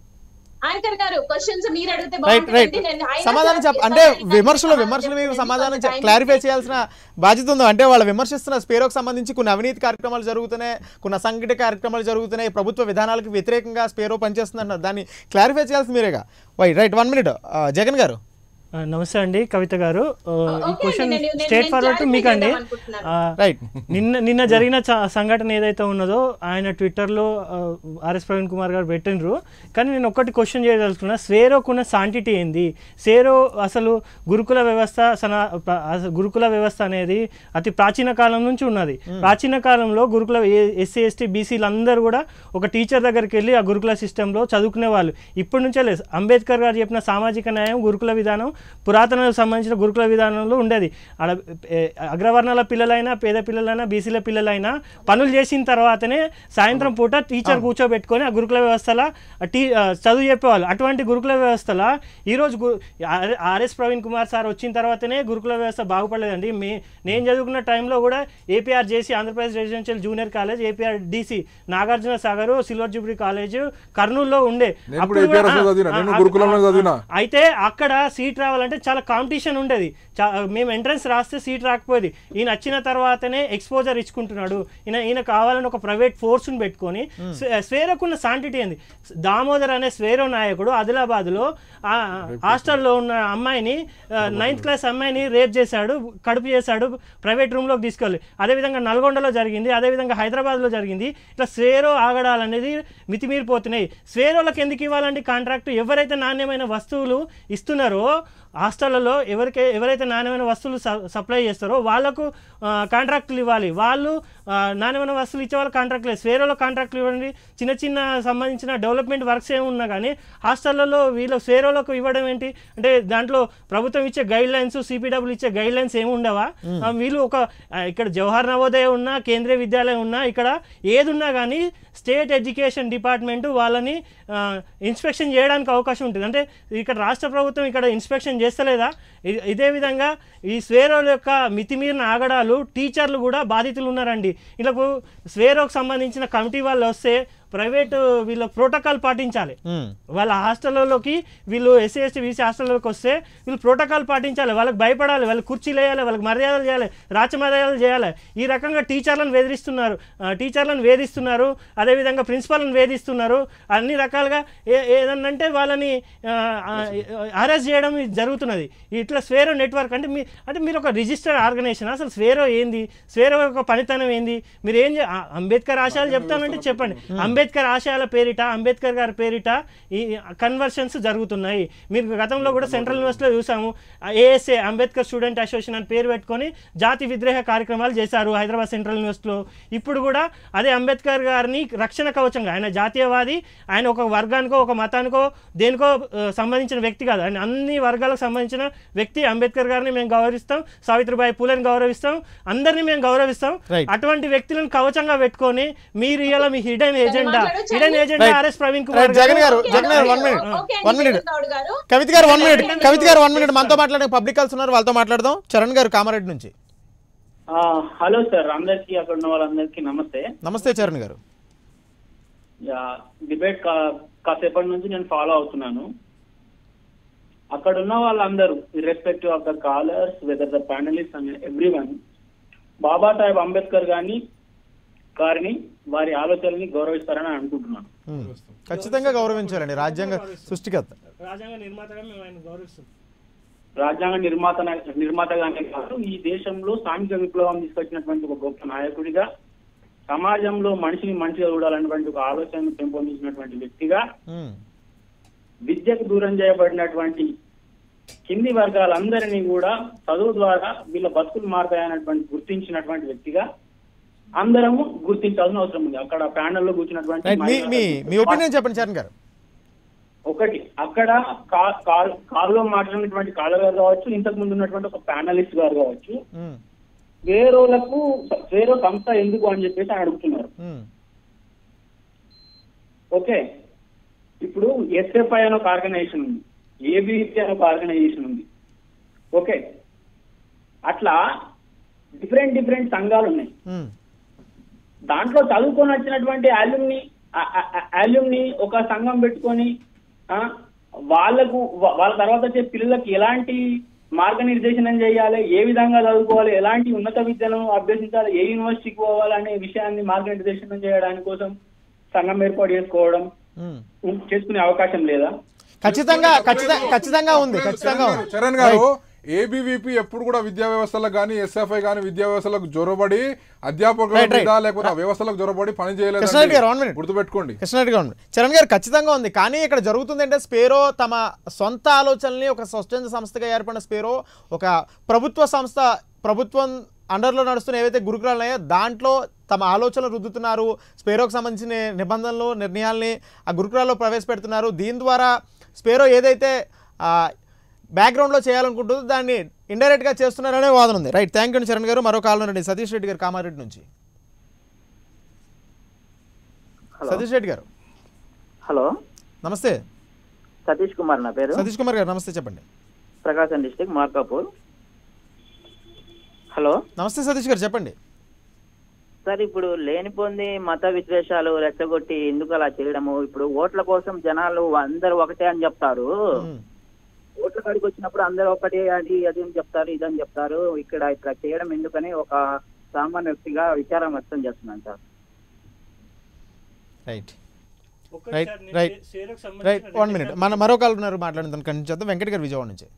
యాంకర్ గారు క్వశ్చన్స్ మీరు అడిగితే రైట్ రైట్ బాగుంటుందండి. నేను అయినా సమాధానం సరే చెప్ ఈసారి అంటే ఇంకా విమర్శలు సమాధానం విమర్శలు మీరు చెప్పండి. సమాధానం కొంచెం time క్లారిఫై ఇవ్వండి. చేయాల్సిన బాధ్యత ఉందో అంటే వాళ్ళు విమర్శిస్తున్న స్పేరోకి సంబంధించి కొన్ని అవినీతి కార్యక్రమాలు జరుగుతున్నాయి కొన్ని అసంఘటిత కార్యక్రమాలు జరుగుతున్నాయి ప్రభుత్వ విధానాలకు వ్యతిరేకంగా స్పేరో పనిచేస్తుంది అన్నారు దాన్ని క్లారిఫై చేయాల్సింది మీరేగా why right one minute Jagan గారు ఆ, నమస్తే అండి కవిత గారు ఆ, ఈ ఓకే క్వశ్చన్ అండి, నేను- స్ట్రేట్ నేను ఫార్వర్డ్ టు clarify మీకండి చేద్దాం అనుకుంటున్నాను. ఆ, రైట్ నిన్న నిన్న జరిగిన చ- సంఘటన ఏదైతే ఉన్నదో ఆయన ట్విట్టర్లో ఆ, ఆర్ఎస్ ప్రవీణ్ కుమార్ గారు పెట్టినరు కానీ నేను ఒక్కటి క్వశ్చన్ చేయదలుచుకున్నా స్వేరోకున్న సాంటిటీ ఏంది సేరో అసలు గురుకుల వ్యవస్థ సన ప్ర- అస- గురుకుల వ్యవస్థ అనేది అతి ప్రాచీన కాలం నుంచి ఉన్నది ప్రాచీన కాలంలో గురుకుల ఎస్సీ ఎస్టీ బీసీలు అందరూ కూడా ఒక టీచర్ దగ్గరికి వెళ్ళి ఆ గురుకుల సిస్టంలో చదువుకునే వాళ్ళు ఇప్పటి నుంచే లేదు అంబేద్కర్ గారు చెప్పిన సామాజిక న్యాయం గురుకుల విధానం పురాతన సంబంధించిన గురుకుల విధానంలో ఉండేది ఆడ ఏ, అగ్రవర్ణాల పిల్లలైనా పేద పిల్లలైనా బీసీల పిల్లలైనా పనులు చేసిన తర్వాతనే సాయంత్రం పూట టీచర్ కూర్చోబెట్టుకొని ఆ గురుకుల వ్యవస్థలో ఆ టీ ఆ, చదువు చెప్పేవాళ్ళు అటువంటి గురుకుల వ్యవస్థలో ఈరోజు గు ఆర్- ఆర్ఎస్ ప్రవీణ్ కుమార్ సార్ వచ్చిన తర్వాతనే గురుకుల వ్యవస్థ బాగుపడలేదండి మే నేను చదువుకున్న టైంలో కూడా APR JC Andhra Pradesh residential junior college APR DC Nagarjuna Sagar silver jubilee college కర్నూలులో ఉండే నేను కూడా అప్పుడు APR కూడా- లో చదివినా. ఆ, నేను ఆ, గురుకులంలో ఆ, చదివినా. అయితే అక్కడ సీట్ రావాలి రావాలంటే చాలా కాంపిటీషన్ ఉండేది చా మేము ఎంట్రన్స్ రాస్తే సీట్ రాకపోయేది ఈయన వచ్చిన తర్వాతనే ఎక్స్పోజర్ ఇచ్చుకుంటున్నాడు ఈయన ఈయన కావాలని ఒక ప్రైవేట్ ఫోర్స్ని పెట్టుకొని స్వే- స్వేరోకున్న సాంటిటీ ఏంది దామోదర్ అనే స్వేరో నాయకుడు ఆదిలాబాద్లో ఆ హాస్టల్లో ఉన్న అమ్మాయిని నైన్త్ క్లాస్ అమ్మాయిని రేప్ చేశాడు కడుపు చేశాడు ప్రైవేట్ రూమ్లోకి తీసుకెళ్ళి అదేవిధంగా నల్గొండలో జరిగింది అదేవిధంగా హైదరాబాద్లో జరిగింది ఇట్లా స్వేరో ఆగడాలు అనేది మితిమీరిపోతున్నాయి స్వేరోలకు ఎందుకు ఇవ్వాలండి కాంట్రాక్ట్ ఎవరైతే నాణ్యమైన వస్తువులు ఇస్తున్నారో హాస్టళ్లలో ఎవరికి ఎవరైతే నాణ్యమైన వస్తువులు స- సప్లై చేస్తారో వాళ్ళకు ఆ, కాంట్రాక్టులు ఇవ్వాలి వాళ్ళు ఆ, నాణ్యమైన వస్తువులు ఇచ్చే వాళ్ళు కాంట్రాక్ట్ లేదు స్వేరోలో కాంట్రాక్టులు ఇవ్వండి చిన్న చిన్న సంబంధించిన డెవలప్మెంట్ వర్క్స్ ఏమి ఉన్నా కానీ హాస్టళ్లలో వీళ్ళు స్వేరోలకు ఇవ్వడం ఏంటి అంటే దాంట్లో ప్రభుత్వం ఇచ్చే గైడ్ లైన్స్ సిపిడబ్ల్యూ ఇచ్చే గైడ్ లైన్స్ ఏమి ఉండవా ఆ, వీళ్ళు ఒక ఆ, ఇక్కడ జవహర్ నవోదయ ఉన్నా కేంద్రీయ విద్యాలయం ఉన్నా ఇక్కడ ఏది ఉన్నా కానీ స్టేట్ ఎడ్యుకేషన్ డిపార్ట్మెంట్ వాళ్ళని ఆ, ఇన్స్పెక్షన్ చేయడానికి అవకాశం ఉంటుంది అంటే ఇక్కడ రాష్ట్ర ప్రభుత్వం ఇక్కడ ఇన్స్పెక్షన్ చేస్తలేదా ఇ- ఇదే విధంగా ఈ స్వేరోల యొక్క మితిమీరిన ఆగడాలు టీచర్లు కూడా బాధితులు ఉన్నారండి వీళ్ళకు స్వేరోకు సంబంధించిన కమిటీ వాళ్ళు వస్తే ప్రైవేటు వీళ్ళ ప్రోటోకాల్ పాటించాలి ఉమ్. వాళ్ళ హాస్టల్లోకి వీళ్ళు ఎస్సీ ఎస్టీ బీసీ హాస్టల్లోకి వస్తే వీళ్ళు ప్రోటోకాల్ పాటించాలి వాళ్ళకి భయపడాలి వాళ్ళకి కుర్చీలు వేయాలి వాళ్ళకి మర్యాదలు చేయాలి రాచమర్యాదలు చేయాలి ఈ రకంగా టీచర్లను వేధిస్తున్నారు ఆ, టీచర్లను వేధిస్తున్నారు అదేవిధంగా ప్రిన్సిపాల్ని వేధిస్తున్నారు అన్ని రకాలుగా ఏ ఏదన్నంటే వాళ్ళని అరెస్ట్ చేయడం ఇది జరుగుతున్నది ఇట్లా స్వేరో నెట్వర్క్ అంటే మీ అంటే మీరు ఒక రిజిస్టర్డ్ ఆర్గనైజేషన్ అసలు స్వేరో ఏంది స్వేరో యొక్క పనితనం ఏంది మీరు ఏం చే- ఆ, అంబేద్కర్ ఆశయాలు చెప్తానంటే చెప్పండి అంబేద్కర్ ఆశయాల పేరిట అంబేద్కర్ గారి పేరిట ఈ కన్వర్షన్స్ జరుగుతున్నాయి మీరు గతంలో కూడా సెంట్రల్ యూనివర్సిటీలో చూసాము ఏఎస్ఏ అంబేద్కర్ స్టూడెంట్ అసోసియేషన్ అని పేరు పెట్టుకొని జాతి విద్రోహ కార్యక్రమాలు చేశారు హైదరాబాద్ సెంట్రల్ యూనివర్సిటీలో ఇప్పుడు కూడా అదే అంబేద్కర్ గారిని రక్షణ కవచంగా ఆయన జాతీయవాది ఆయన ఒక వర్గానికో ఒక మతానికో దేనికో ఆ, సంబంధించిన వ్యక్తి కాదు ఆయన అన్ని వర్గాలకు సంబంధించిన వ్యక్తి అంబేద్కర్ గారిని మేము గౌరవిస్తాం సావిత్రిబాయి పూలని గౌరవిస్తాం అందరినీ మేము గౌరవిస్తాం Right. అటువంటి వ్యక్తులను కవచంగా పెట్టుకొని మీరు ఇవాళ మీ హిడెన్ ఎజెండా మాట్లాడొచ్చా హిడెన్ అండి? Agenda Right. RS Praveen Right, Kumar Jagan గారు ఓకే, జగన్ గారు ఓకే, వన్ మినిట్ ఓకే అండి, వన్ మినిట్ జగన్ గౌడ్ గారు. కవిత గారు వన్ మినిట్ కవిత గారు వన్ మినిట్ మనతో మాట్లాడే పబ్లిక్ కాల్స్ ఉన్నారు వాళ్ళతో మాట్లాడదాం చరణ్ గారు కామారెడ్డి నుంచి ఆ, హలో సార్ అందరికి అక్కడ ఉన్న వాళ్ళందరికీ నమస్తే నమస్తే చరణ్ గారు యా, డిబేట్ కా- కాసేపటి నుంచి నేను ఫాలో అవుతున్నాను అక్కడ ఉన్న వాళ్ళందరూ irrespective of the callers whether the panelist and every one Babasaheb Ambedkar గారిని గారిని వారి ఆలోచనల్ని గౌరవిస్తారని అనుకుంటున్నాను ఉమ్. ఖచ్చితంగా గౌరవించాలండి రాజ్యాంగ సృష్టికర్త రాజ్యాంగ నిర్మాతగా మేము ఆయన గౌరవిస్తాం రాజ్యాంగ నిర్మాత నిర్మాతగానే కాదు ఈ దేశంలో సాంఘిక విప్లవం తీసుకొచ్చినటువంటి ఒక గొప్ప నాయకుడిగా సమాజంలో మనిషిని మంచిగా చూడాలన్నటువంటి ఒక ఆలోచనను పెంపొందించినటువంటి వ్యక్తిగా ఉమ్. విద్యకు దూరం చేయబడినటువంటి కింది వర్గాలందరినీ కూడా చదువు ద్వారా వీళ్ళ బతుకులు మారుతాయన్నటువంటి గుర్తించినటువంటి వ్యక్తిగా అందరము గుర్తించాల్సిన అవసరం ఉంది అక్కడ ప్యానెల్లో కూర్చున్నటువంటి రైట్ మీ మీ మీ మహిళలు- ఒపీనియన్ చెప్పండి చరణ్ గారు ఒకటి అక్కడ కా- కాల్ కాల్లో మాట్లాడినటువంటి కాలర్ గారు కావచ్చు ఇంతకు ముందు ఉన్నటువంటి ఒక ప్యానలిస్ట్ గారు కావచ్చు ఉమ్. వేరేలకు వేరే సంస్థ ఎందుకు అని చెప్పేసి ఆయన అడుగుతున్నారు ఉమ్. ఓకే ఇప్పుడు ఎస్ఎఫ్ఐ అనే ఒక ఆర్గనైజేషన్ ఉంది ఏబిసి అనే ఒక ఆర్గనైజేషన్ ఉంది ఓకే అట్లా డిఫరెంట్ డిఫరెంట్ సంఘాలు ఉన్నాయి ఉమ్. దాంట్లో చదువుకొని వచ్చినటువంటి ఆల్యూమ్ని ఆల్యూమ్ని ఒక సంఘం పెట్టుకొని ఆ, వాళ్ళకు వా- వాళ్ళ తర్వాత వచ్చే పిల్లలకి ఎలాంటి మార్గనిర్దేశనం చేయాలి ఏ విధంగా చదువుకోవాలి ఎలాంటి ఉన్నత విద్యను అభ్యసించాలి ఏ యూనివర్సిటీకి పోవాలి అనే విషయాన్ని మార్గనిర్దేశనం చేయడానికి కోసం సంఘం ఏర్పాటు చేసుకోవడం ఉమ్. చేసుకునే అవకాశం లేదా ఖచ్చితంగా ఖచ్చితంగా ఖచ్చితంగా ఉంది ఖచ్చితంగా ఉంది చరణ్ గారు ఏబీవీపీ ఎప్పుడు కూడా విద్యా వ్యవస్థలకు కానీ ఎస్ఎఫ్ఐ కానీ విద్యా వ్యవస్థలకు జొరబడి అధ్యాపకుల Right, right. మీద లేకపోతే ఆ వ్యవస్థలకు జొరబడి పని కృష్ణారెడ్డి గారు, one minute. చేయలేదు గుర్తుపెట్టుకోండి కృష్ణారెడ్డి గారు చరణ్ గారు ఖచ్చితంగా ఉంది కానీ ఇక్కడ జరుగుతుంది అంటే స్పేరో తమ సొంత ఆలోచనల్ని ఒక స్వచ్ఛంద సంస్థగా ఏర్పడిన స్పేరో ఒక ప్రభుత్వ సంస్థ ప్రభుత్వం అండర్లో నడుస్తున్న ఏవైతే గురుకులాలు ఉన్నాయో దాంట్లో తమ ఆలోచనలు రుద్దుతున్నారు స్పేరోకి సంబంధించిన నిబంధనలు నిర్ణయాల్ని ఆ గురుకులాల్లో ప్రవేశపెడుతున్నారు దీని ద్వారా స్పేరో ఏదైతే ఆ, బ్యాక్గ్రౌండ్లో చేయాలనుకుంటుందో దాన్ని ఇండైరెక్ట్గా చేస్తున్నారనే వాదన ఉంది రైట్ థ్యాంక్ యూ చరణ్ గారు మరో కాలం రండి సతీష్ రెడ్డి గారు కామారెడ్డి నుంచి హలో సతీష్ రెడ్డి గారు హలో నమస్తే సతీష్ కుమార్ నా పేరు సతీష్ కుమార్ గారు నమస్తే చెప్పండి ప్రకాశం డిస్టిక్ మార్కాపూర్ హలో నమస్తే సతీష్ గారు చెప్పండి సార్ ఇప్పుడు లేనిపోంది మత విద్వేషాలు రెచ్చగొట్టి ఎందుకు అలా చేయడము ఇప్పుడు ఓట్ల కోసం జనాలు అందరూ ఒకటే అని చెప్తారు ఉమ్, ఓట్ల కాడికి వచ్చినప్పుడు అందరూ ఒకటి అది అది అని చెప్తారు ఇదని చెప్తారు ఇక్కడ ఇక్కడ చేయడం ఎందుకని ఒక సామాన్య వ్యక్తిగా విచారం వ్యక్తం చేస్తున్నాను సార్ రైట్ ఒక్కటి రైట్ సార్, నేను రైట్ షే- షేర్కు రైట్ సంబంధించిన వన్ మినిట్ మన మరో కాల్ ఉన్నారు మాట్లాడిన దాన్ని కంటిన్యూ చేద్దాం వెంకట్ గారు విజయవాడ నుంచి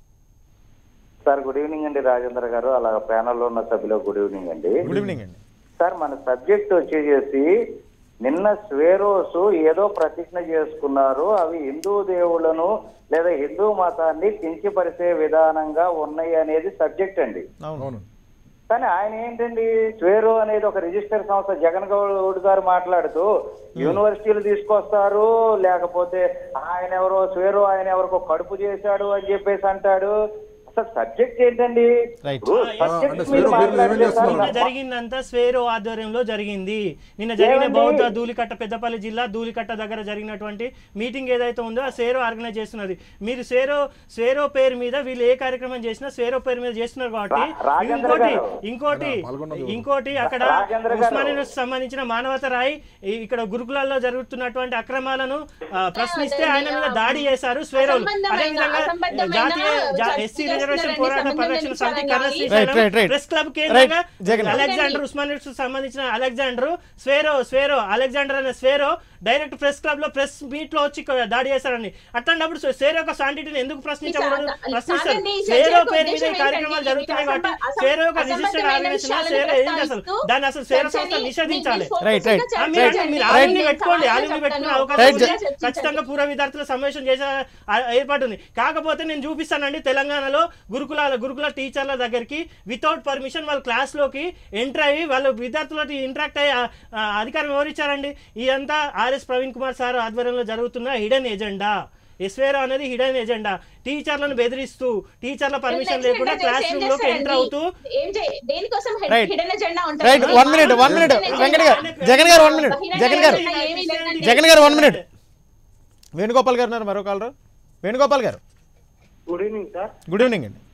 సార్ గుడ్ ఈవినింగ్ అండి రాజేంద్ర గారు అలా ప్యానల్లో ఉన్న సభ్యులు గుడ్ ఈవినింగ్ అండి గుడ్ ఈవినింగ్ అండి సార్ మన సబ్జెక్ట్ వచ్చేసి నిన్న స్వేరోస్ ఏదో ప్రతిజ్ఞ చేసుకున్నారు అవి హిందూ దేవుళ్ళను లేదా హిందూ మతాన్ని కించపరిచే విధానంగా ఉన్నాయి అనేది సబ్జెక్ట్ అండి అవును అవును కానీ ఆయన ఏంటండి స్వేరో అనేది ఒక రిజిస్టర్ సంస్థ జగన్ గౌడ్ గారు మాట్లాడుతూ యూనివర్సిటీలు తీసుకొస్తారు లేకపోతే ఆయన ఎవరో స్వేరో ఆయన ఎవరికో కడుపు చేశాడు అని చెప్పేసి అంటాడు అసలు సబ్జెక్ట్ ఏంటండి Right. ఇప్పుడు ఆ, subject అంటే మీరు స్వేరో పేర్లు ఏమేం మాట్లాడితే సార్ చేస్తున్నారు? నిన్న జరిగిందంతా స్వేరో ఆధ్వర్యంలో జరిగింది నిన్న జరిగిన ఏమండి? బౌద్ధ ధూళికట్ట పెద్దపల్లి జిల్లా ధూళికట్ట దగ్గర జరిగినటువంటి మీటింగ్ ఏదైతే ఉందో ఆ సేరో ఆర్గనైజ్ చేస్తున్నది మీరు సేరో స్వేరో పేరు మీద వీళ్ళు ఏ కార్యక్రమం చేసినా స్వేరో పేరు మీద చేస్తున్నారు కాబట్టి రా- రాజేంద్ర ఇంకోటి గారు. ఇంకోటి ఆయన పాల్గొన్నది ఇంకోటి అక్కడ రాజేంద్ర గారు. ఉస్మానియా యూనివర్సిటీ సంబంధించిన మానవత రాయి ఈ- ఇక్కడ గురుకులాల్లో జరుగుతున్నటువంటి అక్రమాలను ఆ, ప్రశ్నిస్తే ఆయన మీద దాడి చేశారు స్వేరోలు అసంబద్ధమైన- అదేవిధంగా అసంబద్ధమైన జాతీయ జా- చర్చ ఎస్సీ రిజర్వేషన్ చేస్తున్నారని పోరాట సంబంధం పరిరక్షణ సమితి విచారణ కర్ర కానీ- Srisailam Right, right, right. Press club కేంద్రంగా Right, జగన్. అలెగ్జాండర్ ఉస్మాన్ యూనివర్సిటీకి సంబంధించిన అలెగ్జాండర్ స్వేరో స్వేరో అలెగ్జాండర్ అనే స్వేరో డైరెక్ట్ ప్రెస్ క్లబ్ లో ప్రెస్ మీట్ లో వచ్చి క- దాడి చేశారని అట్లాంటప్పుడు స్వే- స్వేరో యొక్క సాంటిటీని ఎందుకు ప్రశ్నించకూడదు ఈ సా- ప్రశ్నిస్తారు కాదండి, ఈ స్వేరో చర్చ యొక్క పేరు మీద ఈ ఉద్దేశం కార్యక్రమాలు ఏంటంటే జరుగుతున్నాయి మీకు కాబట్టి అసంబ- స్వేరో యొక్క అసంబద్ధమైన రిజిస్టర్డ్ ఆర్గనైజేషన్ విషయాలను స్వేరో ఏం చేస్తారు ప్రస్తావిస్తూ దాన్ని అసలు స్వేరో సంస్థ చర్చని నిషేధించాలి మీరు Right, right. ఆ, మీరు చర్చించండి. మీరు Right. ఆర్మీ నేను పెట్టుకోండి సమాధానం ఆర్మీ పెట్టుకునే చెప్తాను. అవకాశం Right. ఉంది. చర్చించండి. ఖచ్చితంగా పూర్వ విద్యార్థుల సమావేశం చేసే ఆ, ఏర్పాటు ఉంది కాకపోతే నేను చూపిస్తానండి తెలంగాణలో గురుకులాల గురుకుల టీచర్ల దగ్గరికి వితౌట్ పర్మిషన్ వాళ్ళ క్లాస్లోకి ఎంటర్ అయ్యి వాళ్ళ విద్యార్థులతో ఇంటరాక్ట్ అయ్యి ఆ, ఆ, అధికారం ఎవరిచ్చారండి ఇదంతా ఆర్ఎస్ ప్రవీణ్ కుమార్ సార్ ఆధ్వర్యంలో జరుగుతున్న హిడెన్ ఎజెండా ఎస్వేరో అనేది హిడెన్ ఎజెండా టీచర్లను బెదిరిస్తూ టీచర్ల పర్మిషన్ లేకుండా క్లాస్ రూమ్ లోకి ఎంటర్ అవుతూ ఏం చేయ- దేనికోసం Right. Hidden agenda right one minute one minute Venkat గారు జగన్ గారు వన్ మినిట్ జగన్ గారు జగన్ గారు వన్ మినిట్ వేణుగోపాల్ గారు ఉన్నారు మరో కాలరు వేణుగోపాల్ గారు good evening sir good evening అండి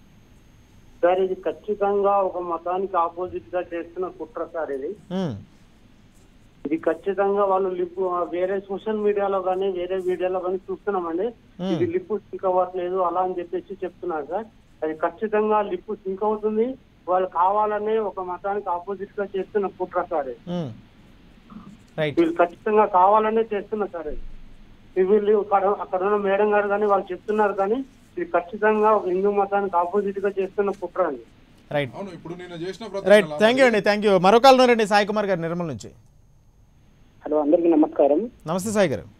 సార్ ఇది ఖచ్చితంగా ఒక మతానికి ఆపోజిట్ గా చేస్తున్న కుట్ర సార్ ఇది మ్మ్. ఇది ఖచ్చితంగా వాళ్ళు లిప్ వేరే సోషల్ మీడియాలో కానీ వేరే మీడియాలో కానీ చూస్తున్నామండి Hmm. ఇది లిప్ సింక్ అవ్వట్లేదు అలా అని చెప్పేసి చెప్తున్నారు సార్ అది ఖచ్చితంగా లిప్ సింక్ అవుతుంది వాళ్ళు కావాలనే ఒక మతానికి ఆపోజిట్ గా చేస్తున్న కుట్ర సార్ ఇది మ్మ్. రైట్ వీళ్ళు ఖచ్చితంగా కావాలనే చేస్తున్నారు సార్ ఇది ఇది వీళ్ళు అక్కడ అక్కడ ఉన్న మేడం గారు కానీ వాళ్ళు చెప్తున్నారు కానీ ఇది ఖచ్చితంగా ఒక హిందూ మతానికి ఆపోజిట్ గా చేస్తున్న కుట్ర అండి రైట్ అవును ఇప్పుడు నేను చేసిన రైట్ ప్రతిజ్ఞ థ్యాంక్ యూ అండి థ్యాంక్ యూ మరో కాల్ ఉన్నారండి సాయి కుమార్ గారు నిర్మల్ నుంచి హలో అందరికీ నమస్కారం నమస్తే సాయి గారు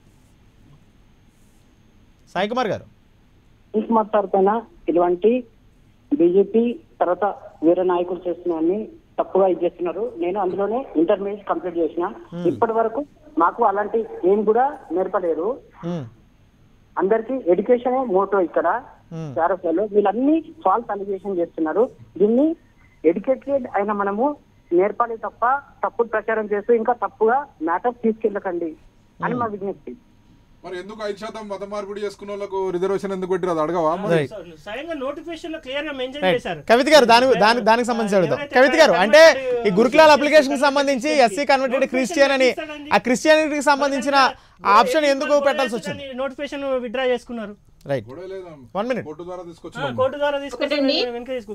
సాయి కుమార్ గారు ఇంక మాట్లాడుతున్నా ఇటువంటి బీజేపీ తర్వాత వేరే నాయకులు చేస్తున్నవన్నీ తప్పుగా ఇది చేస్తున్నారు నేను అందులోనే ఇంటర్మీడియట్ కంప్లీట్ చేసిన ఇప్పటి వరకు మాకు అలాంటి ఏం కూడా నేర్పలేరు మ్మ్. అందరికి ఎడ్యుకేషన్ మోటో ఇక్కడ మ్మ్. చారస్లలో వీళ్ళన్ని ఫాల్స్ అలిగేషన్ చేస్తున్నారు దీన్ని ఎడ్యుకేటెడ్ అయిన మనము నేర్పాలి తప్ప తప్పుడు ప్రచారం చేస్తూ ఇంకా తప్పుగా మ్యాటర్ తీసుకెళ్ళకండి అని మా విజ్ఞప్తి మరి ఎందుకు ఐదు శాతం మత మార్పిడి చేసుకున్న వాళ్ళకు రిజర్వేషన్ ఎందుకు పెట్టిరు అది అడగవా మరి రైట్ స్వయంగా నోటిఫికేషన్ లో క్లియర్ గా మెన్షన్ రైట్ చేశారు కవిత గారు దాని దాని దానికి సంబంధించి అడుగుదాం ఎవరైతే కవిత గారు అంటే converted, ఈ గురుకులాల అప్లికేషన్ కి సంబంధించి ఎస్సీ కన్వర్టెడ్ క్రిస్టియన్ అని ఆ క్రిస్టియానిటీకి సంబంధించిన ఆప్షన్ ఎందుకు పెట్టాల్సి వచ్చింది నోటిఫికేషన్ విత్డ్రా చేసుకున్నారు రైట్ గొడవ లేదా వన్ మినిట్ కోర్టు ద్వారా ఆ, తీసుకొచ్చిన కోర్టు ద్వారా తీసుకొచ్చి ఒకటండి. వెనక తీసుకు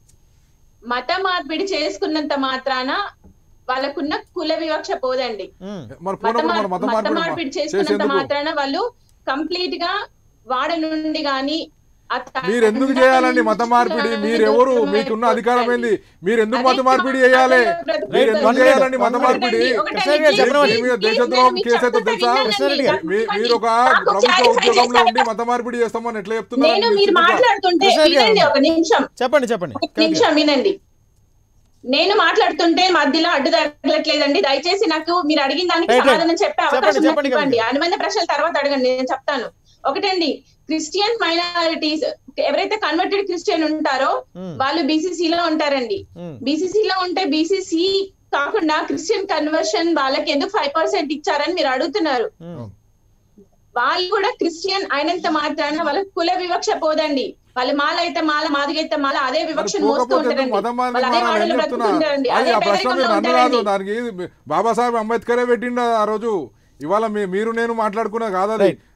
మత మార్పిడి చేసుకున్నంత మాత్రాన వాళ్ళకున్న కుల వివక్ష పోదండి మరి మత పోయినప్పుడు మార్- మన మత మత మార్పిడి మార్పిడి చేసి చేసుకున్నంత ఎందుకు మాత్రాన వాళ్ళు కంప్లీట్ గా వాడ నుండి గాని ఆ త- మీరు ఎందుకు చేయాలండి మత మార్పిడి మీరు ఎవరు మీకున్న అధికారం ఏంది మీరు ఎందుకు మత మార్పిడి చేయాలి మీరు ఎందుకు చేయాలండి మత మార్పిడి కృష్ణారెడ్డి గారు చెప్పనివ్వండి. మీ మీద దేశద్రోహం కేసు అయితే తెలుసా కృష్ణారెడ్డి గారు. మీ- మీరు ఒక ప్రభుత్వ ఉద్యోగంలో ఉండి మత మార్పిడి చేస్తామని ఎట్లా చెప్తున్నారు నేను మీరు మీరు సిగ్గుగా? మాట్లాడుతుంటే కృష్ణారెడ్డి గారు. వినండి ఒక నిమిషం చెప్పండి చెప్పండి ఒక నిమిషం వినండి నేను మాట్లాడుతుంటే మధ్యలో అడ్డు తగలట్లేదండి దయచేసి నాకు మీరు అడిగిన దానికి Right, right. సమాధానం చెప్పే చెప్పండి, అవకాశం నాకు చెప్పండి, ఇవ్వండి కవిత. అనుబంధ ప్రశ్నల తర్వాత అడగండి నేను చెప్తాను ఒకటండి క్రిస్టియన్ మైనారిటీస్ ఎవరైతే కన్వర్టెడ్ క్రిస్టియన్ ఉంటారో Hmm. వాళ్ళు బీసీసీ లో ఉంటారండి Hmm. బీసీసీ లో ఉంటే బీసీసీ కాకుండా క్రిస్టియన్ కన్వర్షన్ వాళ్ళకి ఎందుకు ఫైవ్ పర్సెంట్ ఇచ్చారని మీరు అడుగుతున్నారు మ్మ్. వాళ్ళు కూడా క్రిస్టియన్ అయినంత మాత్రాన వాళ్ళకి కుల వివక్ష పోదండి వాళ్ళు మాల అయితే మాల మాదిగైతే మాల అదే మరి వివక్ష మోస్తూ పోకపోతే ఉంటారండి ఎందుకు మతం వాళ్ళు అదే మారాలని వాడలో చెప్తున్నా బ్రతుకుతుంటారండి అది అదే ఆ ప్రశ్న మీరు పేదరికంలో నన్ను కాదు ఉంటారండి దానికి బాబాసాహెబ్ అంబేద్కరే పెట్టిండు ఆ రోజు ఇవాళ మీ- మీరు నేను మాట్లాడుకున్నది కాదు అది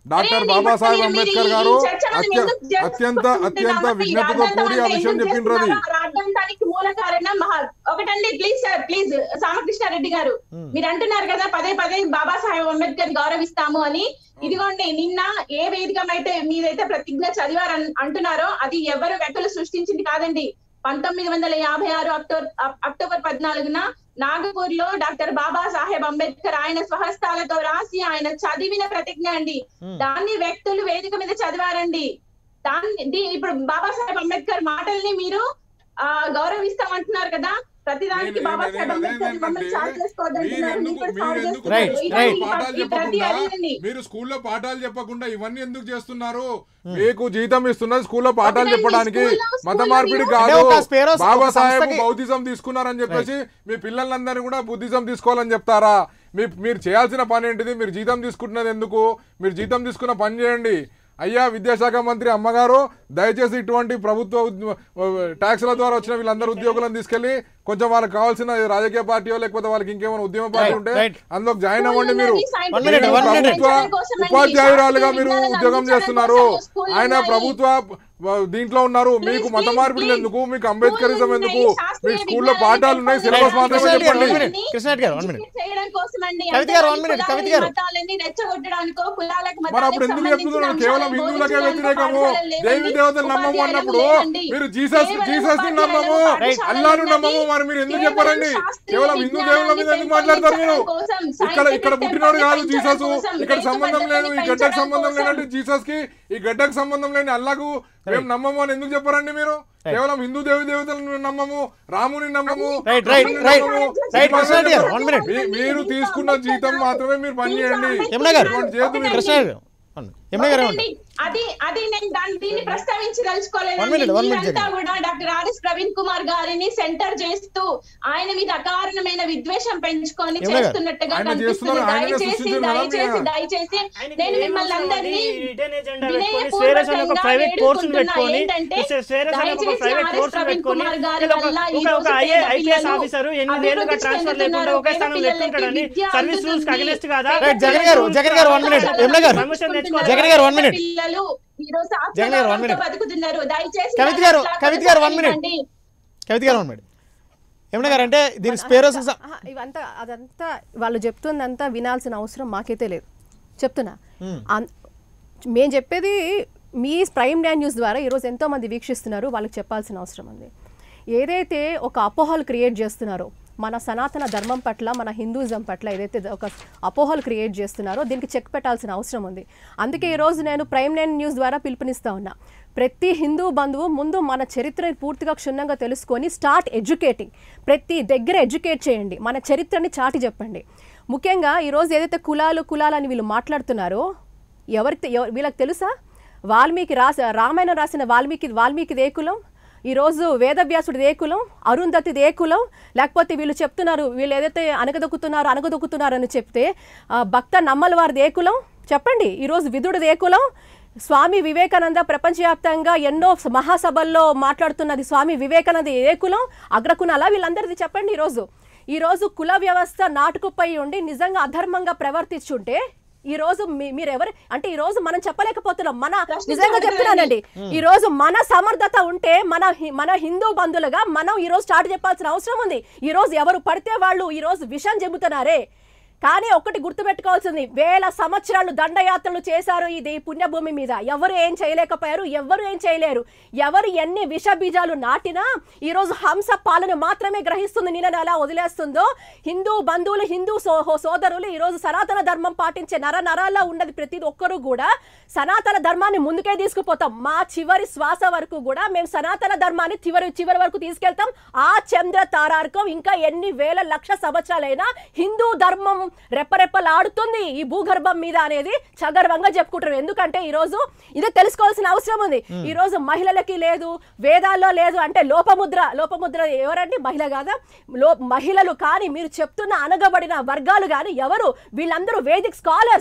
డాక్టర్ అరే బాబాసాహెబ్ మీరు- అంబేద్కర్ మీరు గారు ఈ చర్చ మనం అత్య ఎందుకు చేస్తున్నాం? అత్యంత అత్యంత ఈ విజ్ఞతతో రాద్ధాంతం కూడి ఆ అంతా విషయం ఎందుకు చెప్పిండ్రు అది చేస్తున్నారో ఆ రాద్ధాంతానికి మూల కారణం మహా ఒకటండి ప్లీజ్ సార్ ప్లీజ్ రామకృష్ణారెడ్డి గారు మీరు అంటున్నారు కదా పదే పదే బాబాసాహెబ్ అంబేద్కర్ గౌరవిస్తాము అని ఇదిగోండి నిన్న ఏ వేదిక అయితే మీరైతే ప్రతిజ్ఞ చదివారు అన్- అంటున్నారో అది ఎవరు వ్యక్తులు సృష్టించింది కాదండి పంతొమ్మిది వందల యాభై ఆరు అక్టోబర్ అక్టోబర్ పద్నాలుగున నాగపూర్ లో డాక్టర్ బాబా సాహెబ్ అంబేద్కర్ ఆయన స్వహస్తాలతో రాసి ఆయన చదివిన ప్రతిజ్ఞ అండి దాన్ని వ్యక్తులు వేదిక మీద చదివారండి దాన్ని దీ- ఇప్పుడు బాబాసాహెబ్ అంబేద్కర్ మాటల్ని మీరు ఆ గౌరవిస్తామంటున్నారు కదా ప్రతిదానికి నేను- బాబాసాహెబ్ నేను అంబేద్కర్ అదేంటంటే, మమ్మల్ని చాటు చేసుకోవద్దంటున్నారు మీరెందుకు- మీరు కూడా చాటు మీరెందుకు చేస్తున్నారు. Right, ఇలాంటి right. పాఠాలు ప్రతి- ప్రతి చెప్పకుండా అదేనండి. మీరు స్కూల్లో పాఠాలు చెప్పకుండా ఇవన్నీ ఎందుకు చేస్తున్నారు మీకు జీతం ఇస్తున్నది స్కూల్లో పాఠాలు ఒకటండి, చెప్పడానికి స్కూల్లో- మత స్కూల్లో మార్పిడి మీరు- కాదు అంటే ఒక స్పేరోస్ ఒక బాబాసాహెబ్ సంస్థకి- బౌద్ధిజం తీసుకున్నారని చెప్పేసి మీ పిల్లలందరినీ కూడా బుద్ధిజం తీసుకోవాలని చెప్తారా మీ మీరు చేయాల్సిన పని ఏంటిది మీరు జీతం తీసుకుంటున్నది ఎందుకు మీరు జీతం తీసుకున్న పని చేయండి అయ్యా విద్యాశాఖ మంత్రి అమ్మగారు దయచేసి ఇటువంటి ప్రభుత్వ ఉద్య- ట్యాక్స్ల ద్వారా వచ్చిన వీళ్ళందరూ ఉద్యోగులను తీసుకెళ్లి కొంచెం వాళ్ళకి కావాల్సిన రాజకీయ పార్టీయో లేకపోతే వాళ్ళకి ఇంకేమైనా ఉద్యమ పార్టీ Right, ఉంటే right. అందులో జాయిన్ అవ్వండి మీరు One minute, one minute. ప్రభుత్వ ఉపాధ్యాయురాలుగా మీరు ఉద్యోగం చేస్తున్నారు ఆయన ప్రభుత్వ వ- దీంట్లో ఉన్నారు మీకు మత మార్పిడులు ఎందుకు మీకు అంబేద్కరిజం ఎందుకు మీ స్కూల్లో పాఠాలు ఉన్నాయి సిలబస్ మాత్రమే కృష్ణారెడ్డి గారు, చెప్పండి one minute. కృష్ణారెడ్డి గారు వన్ మినిట్ చేయడం కోసమండి కవిత గారు, one minute, కవిత గారు. మతాలన్నీ రెచ్చగొట్టడానికో కులాలకు మరి అప్పుడు ఎందుకు చెప్తున్నారు కేవలం హిందువులకే వ్యతిరేకము దేవి దేవతలు నమ్మము అన్నప్పుడు మీరు జీసస్ జీసస్ ని నమ్మము అల్లాను నమ్మము మరి మీరు ఎందుకు చెప్పారండి కేవలం హిందూ దేవుళ్ళ మీద ఎందుకు మాట్లాడతారు మీరు ఇక్కడ ఇక్కడ పుట్టినోడు కాదు జీసస్ ఇక్కడ సంబంధం లేదు ఈ గడ్డకు సంబంధం లేనంటే జీసస్ కి ఈ గడ్డకు సంబంధం లేని అల్లాకు మేము నమ్మము అని ఎందుకు చెప్పారండి మీరు కేవలం హిందూ దేవి దేవతలను నమ్మము రాముని నమ్మము Right, right, కృష్ణుని right. నమ్మము. Right, కృష్ణారెడ్డి గారు, one minute. మీ- మీరు తీసుకున్న జీతం మాత్రమే మీరు పని చేయండి యమున గారు ఇటువంటి చేయొద్దు మీరు. కృష్ణారెడ్డి గారు one minute. యమున గారు ఒకటండి, అది అది నేను దాన్ని దీన్ని ప్రస్తావించదలుచుకోలేదు One minute, one minute, మీరంతా జగన్. కూడా డాక్టర్ ఆర్ఎస్ ప్రవీణ్ కుమార్ గారిని సెంటర్ చేస్తూ ఆయన మీద అకారణమైన విద్వేషం పెంచుకొని యమున గారు. చేస్తున్నట్టుగా ఆయన కనిపిస్తుంది చేస్తున్నారు, ఆయనే దయచేసి సృష్టించారు కదా దయచేసి మీరు. దయచేసి ఆయనకి నేను ఏం మిమ్మల్ని అవసరం అందరినీ అండి? రిటర్న్ ఎజెండా పెట్టుకొని, వినయపూర్వకంగా స్వేరస్ అనే ఒక ప్రైవేట్ కోర్సును వేడుకుంటున్నా పెట్టుకొని, ఏంటంటే, స్వేరస్ అనే ఒక దయచేసి ప్రైవేట్ ఆర్ఎస్ కోర్సును ప్రవీణ్ పెట్టుకొని, కుమార్ గారి ఇలా ఒక- వల్ల ఈ ఒక- ఒక రోజు ఐఏ- పేద ఐపీఎస్ పిల్లలు ఆఫీసర్ ఎనిమిదేళ్లుగా అభివృద్ధి ట్రాన్స్ఫర్ చెందుతున్నారు. లేకుండా ఒకే పేద స్థానం పిల్లలకి పెట్టుకుంటాడని విద్య సర్వీస్ రూల్స్ అందుతుంది. అగెనిస్ట్ కాదా Right, జగన్ గారు, జగన్ గారు, one minute. యమున గారు. ప్రమోషన్ తెచ్చుకోవాలి. జగన్ గారు, one minute. పిల్లలు ఈ రోజు జగన్ గారు, one minute. బతుకుతున్నారు దయచేసి కవిత గారు, అట్లా కవిత గారు, one minute. కొనసాగించండి. కవిత గారు వన్ మినిట్ యమున గారు అంటే దీని స్పేరోస్ ఆహా, ఇవంతా అదంతా వాళ్ళు చెప్తుందంతా వినాల్సిన అవసరం మాకైతే లేదు చెప్తున్నా అన్- మేము చెప్పేది మీ ప్రైమ్ నైన్ న్యూస్ ద్వారా ఈరోజు ఎంతో మంది వీక్షిస్తున్నారు వాళ్ళకి చెప్పాల్సిన అవసరం ఉంది ఏదైతే ఒక అపోహలు క్రియేట్ చేస్తున్నారో మన సనాతన ధర్మం పట్ల మన హిందూయిజం పట్ల ఏదైతే ఒక అపోహలు క్రియేట్ చేస్తున్నారో దీనికి చెక్ పెట్టాల్సిన అవసరం ఉంది అందుకే ఈరోజు నేను ప్రైమ్ నైన్ న్యూస్ ద్వారా పిలుపునిస్తా ఉన్నా ప్రతి హిందూ బంధువు ముందు మన చరిత్రని పూర్తిగా క్షుణ్ణంగా తెలుసుకొని స్టార్ట్ ఎడ్యుకేటింగ్ ప్రతి దగ్గర ఎడ్యుకేట్ చేయండి మన చరిత్రని చాటి చెప్పండి ముఖ్యంగా ఈరోజు ఏదైతే కులాలు కులాలు అని వీళ్ళు మాట్లాడుతున్నారో ఎవరికి ఎవ- వీళ్ళకి తెలుసా వాల్మీకి రాస రామాయణం రాసిన వాల్మీకి వాల్మీకిది ఏ కులం ఈరోజు వేదవ్యాసుడిది ఏ కులం అరుంధతిది ఏ కులం లేకపోతే వీళ్ళు చెప్తున్నారు వీళ్ళు ఏదైతే అనగదొక్కుతున్నారు అనగదొక్కుతున్నారు అని చెప్తే ఆ, భక్త నమ్మల వారిది ఏ కులం చెప్పండి ఈరోజు విధుడిది ఏ కులం స్వామి వివేకానంద ప్రపంచవ్యాప్తంగా ఎన్నో మహాసభల్లో మాట్లాడుతున్నది స్వామి వివేకానంద ఏ కులం అగ్రకులాలా వీళ్ళందరిది చెప్పండి ఈరోజు ఈరోజు కుల వ్యవస్థ నాటుకుపై ఉండి నిజంగా అధర్మంగా ప్రవర్తించుంటే ఈ రోజు మీ- మీరు ఎవరు అంటే ఈ రోజు మనం చెప్పలేకపోతున్నాం మన నిజంగా చెప్తున్నానండి ఈ రోజు మన సమర్థత ఉంటే మన హి- మన హిందూ బంధువులుగా మనం ఈ రోజు స్టార్ట్ చెప్పాల్సిన అవసరం ఉంది ఈ రోజు ఎవరు పడితే వాళ్ళు ఈ రోజు విషయం చెబుతున్నారే కానీ ఒకటి గుర్తుపెట్టుకోవాల్సింది వేల సంవత్సరాలు దండయాత్రలు చేశారు ఇది ఈ పుణ్యభూమి మీద ఎవరు ఏం చేయలేకపోయారు ఎవరు ఏం చేయలేరు ఎవరు ఎన్ని విష బీజాలు నాటినా ఈరోజు హంస పాలన మాత్రమే గ్రహిస్తుంది నేను ఎలా వదిలేస్తుందో హిందూ బంధువులు హిందూ సో సోదరులు ఈరోజు సనాతన ధర్మం పాటించే నర నరాల్లో ఉన్నది ప్రతి ఒక్కరూ కూడా సనాతన ధర్మాన్ని ముందుకే తీసుకుపోతాం మా చివరి శ్వాస వరకు కూడా మేము సనాతన ధర్మాన్ని చివరి చివరి వరకు తీసుకెళ్తాం ఆ చంద్ర తారార్కం ఇంకా ఎన్ని వేల లక్ష సంవత్సరాలైనా హిందూ ధర్మం రెప్పరెప్పలాడుతుంది ఈ భూగర్భం మీద అనేది సగర్వంగా చెప్పుకుంటారు ఎందుకంటే ఈ రోజు ఇదే తెలుసుకోవాల్సిన అవసరం ఉంది ఈ రోజు మహిళలకి లేదు వేదాల్లో లేదు అంటే లోపముద్ర లోపముద్ర ఎవరండి మహిళ కాదా లో మహిళలు కానీ మీరు చెప్తున్న అనగబడిన వర్గాలు కానీ ఎవరు వీళ్ళందరూ వేదిక్ స్కాలర్స్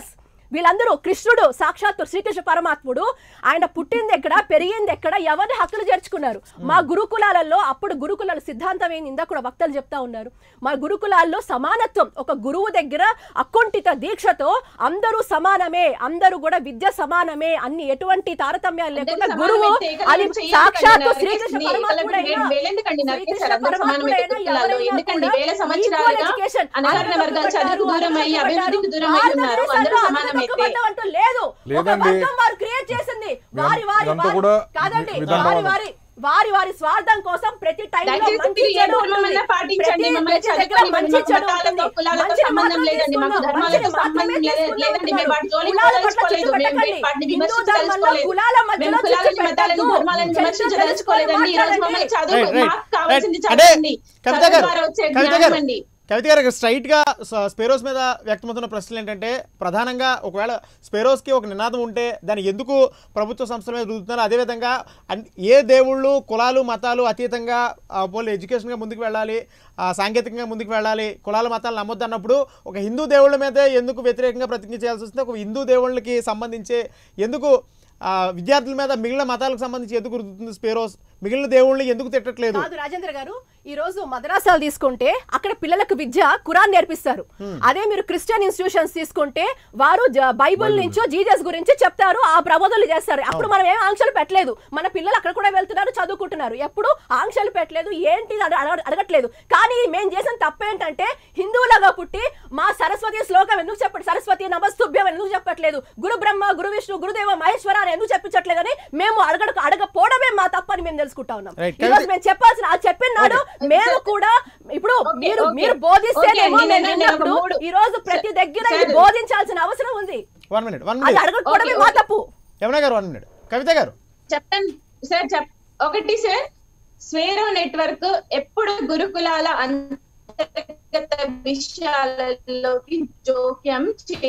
వీళ్ళందరూ కృష్ణుడు సాక్షాత్తు శ్రీకృష్ణ పరమాత్ముడు ఆయన పుట్టింది ఎక్కడ పెరిగింది ఎక్కడ ఎవరిని హక్కులు చేర్చుకున్నారు మా గురుకులాలలో అప్పుడు గురుకులాల సిద్ధాంతం ఏంది ఇందాక కూడా వక్తలు చెప్తా ఉన్నారు మా గురుకులాల్లో సమానత్వం ఒక గురువు దగ్గర అకుంఠిత దీక్షతో అందరూ సమానమే అందరూ కూడా విద్య సమానమే అన్ని ఎటువంటి తారతమ్యాలు లేకుండా అందరూ గురువు సమానమే, ఏకలవ్యం అది చేయాలి సాక్షాత్తు కానీ శ్రీకృష్ణ ఏకలవ్యం పరమాత్ముడైనా వేలెందుకండి నరికేశారు? శ్రీకృష్ణ అందరూ సమానమే పరమాత్ముడైనా గురుకులాల్లో. ఎవరైనా ఎందుకండి కూడా వేల equal సంవత్సరాలుగా education, అణగారిన అందరూ వర్గాలు పడ్డారు, చదువుకు దూరం అయ్యి అందరూ అభివృద్ధికి దూరం అయ్యి భారతదేశంలో ఉన్నారు అందరూ అందరూ సమానమైతే పక్కపడ్డం అంటూ లేదు ఒక లేదండి. వర్గం వారు క్రియేట్ చేసింది వారి వారి ఇదంతా వారి- కూడా కాదండి విధానం. వారి వారి వారి వారి స్వార్థం కోసం ప్రతి టైంలో దయచేసి మంచి మీరు ఏ చెడు ధర్మమైనా ఉంటుంది. పాటించండి, ప్రతి మమ్మల్ని ప్రతి దగ్గర చదువుకొని మంచి మాకు చెడు మతాలతో, ఉంటుంది. కులాలతో మంచిని సంబంధం మాత్రమే లేదండి, మాకు తీసుకుందాం. ధర్మాలతో మంచిని మాత్రమే సంబంధం లేదు- తీసుకుందాం లేదండి, మేము వాటి జోలికి కులాల పట్ల పోదలుచుకోలేదు, చిచ్చు మేము పెట్టకండి. వాటిని హిందూ విమర్శించదలుచుకోలేదు. ధర్మంలో కులాల మధ్యలో మేము కులాలని, చిచ్చు మతాలని, పెట్టద్దు. ధర్మాలను చర్చ విమర్శించదలుచుకోలేదండి. ఈ రోజు తెలుసుకొని మమ్మల్ని చదువు రైట్, రైట్, మాకు కావాల్సింది రైట్. అంటే చదవండి కవిత చదువు గారు ద్వారా వచ్చే కవిత జ్ఞానం గారు అండి కవిత గారు స్ట్రైట్గా స్పేరోస్ మీద వ్యక్తమవుతున్న ప్రశ్నలు ఏంటంటే ప్రధానంగా ఒకవేళ స్పేరోస్కి ఒక నినాదం ఉంటే దాన్ని ఎందుకు ప్రభుత్వ సంస్థల మీద రుద్దుతున్నారు అదేవిధంగా అన్- ఏ దేవుళ్ళు కులాలు మతాలు అతీతంగా ఆ, పోలీ ఎడ్యుకేషన్గా ముందుకు వెళ్ళాలి ఆ, సాంకేతికంగా ముందుకు వెళ్ళాలి కులాల మతాలు నమ్మొద్దు అన్నప్పుడు ఒక హిందూ దేవుళ్ళ మీదే ఎందుకు వ్యతిరేకంగా ప్రతిజ్ఞ చేయాల్సి వస్తుంది ఒక హిందూ దేవుళ్ళకి సంబంధించి ఎందుకు ఆ, విద్యార్థుల మీద మిగిలిన మతాలకు సంబంధించి ఎందుకు రుద్దుతుంది స్పేరోస్ మిగిలిన దేవుళ్ళని ఎందుకు తిట్టట్లేదు కాదు రాజేంద్ర గారు ఈ రోజు మద్రాసాలు తీసుకుంటే అక్కడ పిల్లలకు విద్య కురాన్ నేర్పిస్తారు అదే మీరు క్రిస్టియన్ ఇన్స్టిట్యూషన్స్ తీసుకుంటే వారు జ- బైబిల్ నుంచో జీజస్ గురించి చెప్తారు ఆ ప్రబోధనలు చేస్తారు అప్పుడు మనం ఏం ఆంక్షలు పెట్టలేదు మన పిల్లలు అక్కడ కూడా వెళ్తున్నారు చదువుకుంటున్నారు ఎప్పుడు ఆంక్షలు పెట్టలేదు ఏంటి అని అడగ- అడగట్లేదు కానీ మేము చేసిన తప్పు ఏంటంటే హిందువులుగా పుట్టి మా సరస్వతి శ్లోకం ఎందుకు చెప్పండి సరస్వతి నమస్తుభ్యం ఎందుకు చెప్పట్లేదు గురు బ్రహ్మ గురు విష్ణు గురుదేవ మహేశ్వర అని ఎందుకు చెప్పించట్లేదని మేము అడగడ అడగపోవడమే మా తప్పని మేము తెలుసుకుంటా ఉన్నాం Right. ఈ రోజు మేము చెప్పాల్సిన ఆ చెప్పిన నాడు మేము కూడా ఇప్పుడు Okay, మీరు okay. మీరు బోధిస్తేనేమో Okay, మేము నేను- నేను విన్నప్పుడు ఒక మూడు- ఈ రోజు ప్రతి దగ్గర ఇది సరే. బోధించాల్సిన అవసరం ఉంది వన్ మినిట్ వన్ అది మినిట్ అడగకపోవడమే Okay, మా okay. తప్పు యమున గారు వన్ మినిట్ కవిత గారు చెప్తాను సార్ చెప్ ఒకటి సార్ స్వేరో నెట్వర్క్ ఎప్పుడు గురుకులాల అంతర్గత విషయాలలోకి జోక్యం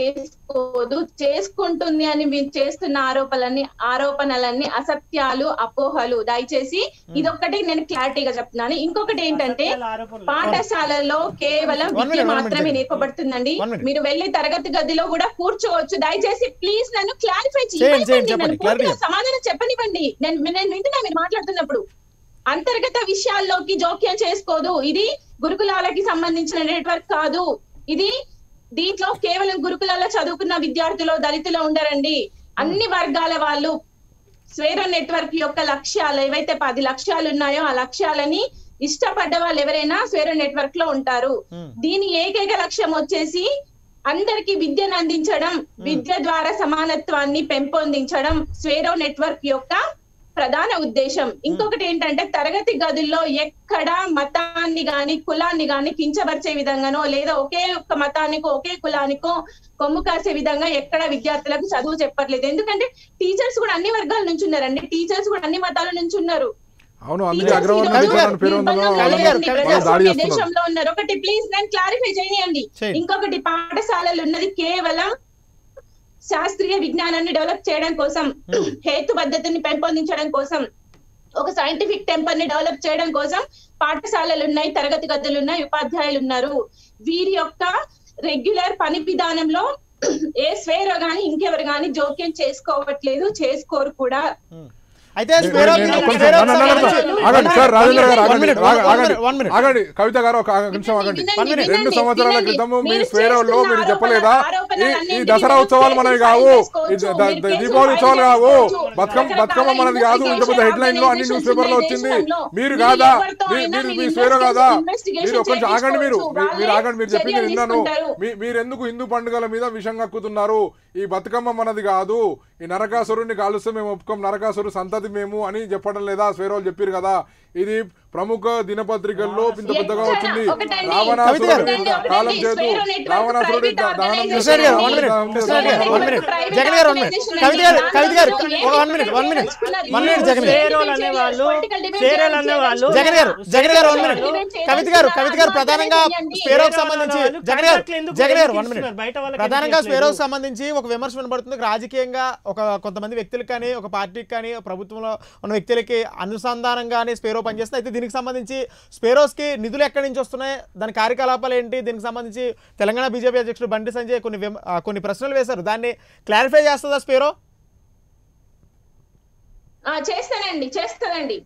చేసుకోదు చేసుకుంటుంది అని మీరు చేస్తున్న ఆరోపణలన్నీ ఆరోపణలన్నీ అసత్యాలు అపోహలు దయచేసి ఇదొక్కటి నేను క్లారిటీగా చెప్తున్నాను ఇంకొకటి ఏంటంటే అసత్యాలు, ఆరోపణలు. పాఠశాలల్లో కేవలం One minute, విద్య one minute, మాత్రమే చెప్పండి. నేర్పబడుతుందండి One minute. మీరు వెళ్ళి తరగతి గదిలో కూడా కూర్చోవచ్చు దయచేసి ప్లీజ్ నన్ను క్లారిఫై చేయండి, చేయండి, చెప్పండి, clarity. సమాధానం చెప్పనివ్వండి నేను నేను వింటున్నా మీరు మాట్లాడుతున్నప్పుడు అంతర్గత విషయాల్లోకి జోక్యం చేసుకోదు ఇది గురుకులాలకి సంబంధించిన నెట్వర్క్ కాదు ఇది దీంట్లో కేవలం గురుకులాల్లో చదువుకున్న విద్యార్థులు దళితులు ఉండరండి అన్ని వర్గాల వాళ్ళు స్వేర నెట్వర్క్ యొక్క లక్ష్యాలు ఏవైతే పది లక్ష్యాలు ఉన్నాయో ఆ లక్ష్యాలని ఇష్టపడ్డ వాళ్ళు ఎవరైనా స్వేర నెట్వర్క్ లో ఉంటారు Hmm. దీని ఏకైక లక్ష్యం వచ్చేసి అందరికి విద్యను అందించడం విద్య ద్వారా సమానత్వాన్ని పెంపొందించడం స్వేరో నెట్వర్క్ యొక్క ప్రధాన ఉద్దేశం ఇంకొకటి ఏంటంటే తరగతి గదుల్లో ఎక్కడ మతాన్ని గాని కులాన్ని గాని కించపరిచే విధంగానో లేదా ఒకే ఒక్క మతానికో ఒకే కులానికో కొమ్ము కాసే విధంగా ఎక్కడ విద్యార్థులకు చదువు చెప్పట్లేదు ఎందుకంటే టీచర్స్ కూడా అన్ని వర్గాల నుంచి ఉన్నారండి టీచర్స్ కూడా అన్ని మతాల నుంచి ఉన్నారు అవును అందుకే Teachers అగ్రవర్ణ ఈరోజు విద్యార్థుల పేరు ఉందో నిర్బంధంలో కవిత గారు, లేరండి. కవిత వాళ్ళు దాడి ప్రజాస్వామ్య చేస్తున్నారు దేశంలో ఉన్నారు ఒకటి ప్లీజ్ నేను క్లారిఫై చేయనియండి చేయండి. ఇంకొకటి పాఠశాలలు ఉన్నది కేవలం శాస్త్రీయ విజ్ఞానాన్ని డెవలప్ చేయడం కోసం హేతుబద్ధతని పెంపొందించడం కోసం ఒక సైంటిఫిక్ టెంపర్ ని డెవలప్ చేయడం కోసం పాఠశాలలు ఉన్నాయి తరగతి గదులు ఉన్నాయి ఉపాధ్యాయులు ఉన్నారు వీరి యొక్క రెగ్యులర్ పని విధానంలో ఏ స్వేరో గాని ఇంకెవరు గాని జోక్యం చేసుకోవట్లేదు చేసుకోరు కూడా అయితే స్పేరోస్ నేను- మీద- కొంచెం- స్పేరోస్ నా- నా- నా- నా- సంబంధించి- ఆగండి సార్ రాజేంద్ర గారు One ఆగండి minute, ఆగ- one ఆగండి minute, one minute. ఆగండి కవిత గారు ఒక నిమిషం ఆగండి వినండి, One minute. వినండి, రెండు సంవత్సరాల వినండి. క్రితము మీ మీరు స్వేరంలో చేస్తున్న మీరు చెప్పలేదా ఈ ఆరోపణలన్నింటినీ ఈ దసరా మీరు ఉత్సవాలు మనవి కేసులు కావు ఫైల్ ఈ చేసుకోవచ్చు. ద- మీరు ద- కేసులు దీపావళి ఫైల్ ఉత్సవాలు కావు చేసుకోవచ్చు. బతుకమ్మ రకరకాల బతుకమ్మ మనది కాదు ఇంత పెద్ద investigation హెడ్లైన్ లో అన్ని న్యూస్ organizations పేపర్ లో ఉన్నాయి వచ్చింది దేశంలో. మీరు మీరు కాదా ఎవరితో మీ- అయినా మీరు మీరు మీ స్వేరో కాదా investigation మీరు కొంచెం ఆగండి మీరు చేయించుకోవచ్చు. మీ- మీరు వాళ్ళే ఆగండి మీరు చెప్పింది చర్యలు విన్నాను తీసుకుంటారు. మీ- మీరెందుకు హిందూ పండుగల మీద విషం కక్కుతున్నారు ఈ బతుకమ్మ మనది కాదు ఈ నరకాసురుడిని కాలుస్తే మేము ఒప్పుకోం నరకాసురు సంతతి మేము అని చెప్పడం లేదా స్వేరోలు చెప్పారు కదా ఇది ప్రముఖ దినపత్రికల్లో ఇంత పెద్దగా ఎక్కడ? వచ్చింది ఒకటండి. రావణాసురుడి ఒకటండి, ఒకటండి. కాలం చేతు స్వేరో నెట్వర్క్ రావణాసురుడి ప్రైవేట్ దహనం ఆర్గనైజేషన్ కృష్ణ గారు వన్ ఉంది. మినిట్ కృష్ణ గారు వన్ మినిట్ ప్రైవేట్ జగన్ గారు వన్ మినిట్ ఆర్గనైజేషన్ కవిత గారు అండి. కవిత గారు దాంట్లో ఒక one minute one minute one minute Jagan గారు సేరోలు అనేవాళ్ళు సేరోలు అనేవాళ్ళు జగన్ గారు జగన్ గారు వన్ మినిట్ కవిత గారు కవిత గారు ప్రధానంగా స్పేరోకి సంబంధించి జగన్ గారు జగన్ గారు వన్ మినిట్ బయట వాళ్ళకి ప్రధానంగా ఎందుకు స్పేరోకి సంబంధించి ఒక విమర్శ వినబడుతుంది రాజకీయంగా ఒక కొంతమంది వ్యక్తులకు కానీ ఒక పార్టీకి కానీ ప్రభుత్వంలో ఉన్న వ్యక్తులకి అనుసంధానం కానీ స్పేరో పనిచేస్తుంది అయితే దీనికి సంబంధించి స్పేరోస్కి నిధులు ఎక్కడి నుంచి వస్తున్నాయి దాని కార్యకలాపాలు ఏంటి దీనికి సంబంధించి తెలంగాణ బీజేపీ అధ్యక్షుడు బండి సంజయ్ కొన్ని విమ- ఆ, కొన్ని ప్రశ్నలు వేశారు దాన్ని క్లారిఫై చేస్తుందా స్పేరో ఆ, చేస్తానండి చేస్తానండి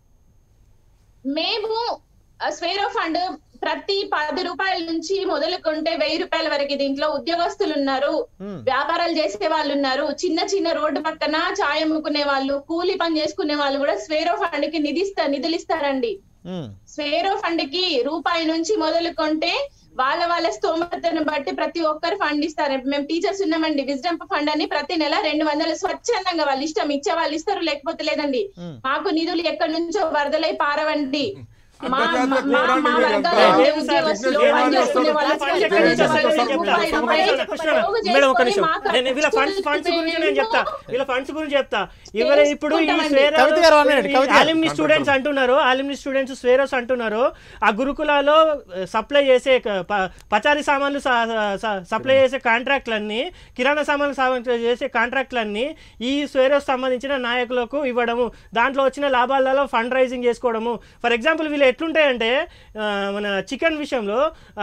మేము ఆ, స్వేరో ఫండ్ ప్రతి పది రూపాయల నుంచి మొదలుకుంటే వెయ్యి రూపాయల వరకు దీంట్లో ఉద్యోగస్తులు ఉన్నారు Hmm. వ్యాపారాలు చేసే వాళ్ళు ఉన్నారు చిన్న చిన్న రోడ్డు పక్కన చాయ్ అమ్ముకునే వాళ్ళు కూలి పని చేసుకునే వాళ్ళు కూడా స్వేరో ఫండ్ కి నిధిస్తా నిధులు ఇస్తారండి ఉమ్, స్వేరో ఫండ్ కి రూపాయి నుంచి మొదలుకుంటే వాళ్ళ వాళ్ళ స్తోమతను బట్టి ప్రతి ఒక్కరు ఫండ్ ఇస్తారు మేము టీచర్స్ ఉన్నామండి విజ్డమ్ ఫండ్ అని ప్రతి నెల రెండు వందలు స్వచ్ఛందంగా వాళ్ళు ఇష్టం ఇచ్చే వాళ్ళు ఇస్తారు లేకపోతే లేదండి ఉమ్. మాకు నిధులు ఎక్కడి నుంచో వరదలై పారవండి మా- అంతర్జాతీయ మా- మా- పోరాటం మా మీరు వర్గాల్లో ఎంత- ఉండే ఏం సార్ ఉద్యోగస్తులు, ఏం పనిచేసుకునే చేస్తారు? వాళ్ళ ఫండ్స్ స్వేరో ఎక్కడి నుంచి ఫండ్ వస్తాయో నేను రూపాయి చెప్తా. రూపాయి కృష్ణ, పోగు మేడం ఒక చేసుకొని నిమిషం మాకు నేను వీళ్ళ ఫండ్స్ ఫండ్స్ గురించి నేను చెప్తా వీళ్ళ ఫండ్స్ గురించి చెప్తా ఇవరే ఇప్పుడు ఈ చేసుకుంటామండి. స్వేరో కవిత గారు one minute, కవిత గారు. ఆలిమ్ని స్టూడెంట్స్ అంటున్నారు ఆలిమ్ని స్టూడెంట్స్ స్వేరోస్ అంటున్నారు ఆ గురుకులాలో సప్లై చేసే క- ప- పచారీ సామాన్లు సప్లై చేసే కాంట్రాక్ట్లన్నీ కిరాణా సామాన్లు సా- చేసే కాంట్రాక్ట్లన్నీ ఈ స్వేరోస్ సంబంధించిన నాయకులకు ఇవ్వడము దాంట్లో వచ్చిన లాభాలలో ఫండ్ రైజింగ్ చేసుకోవడము ఫర్ ఎగ్జాంపుల్ వీళ్ళు ఎట్లుంటాయంటే ఆ, మన చికెన్ విషయంలో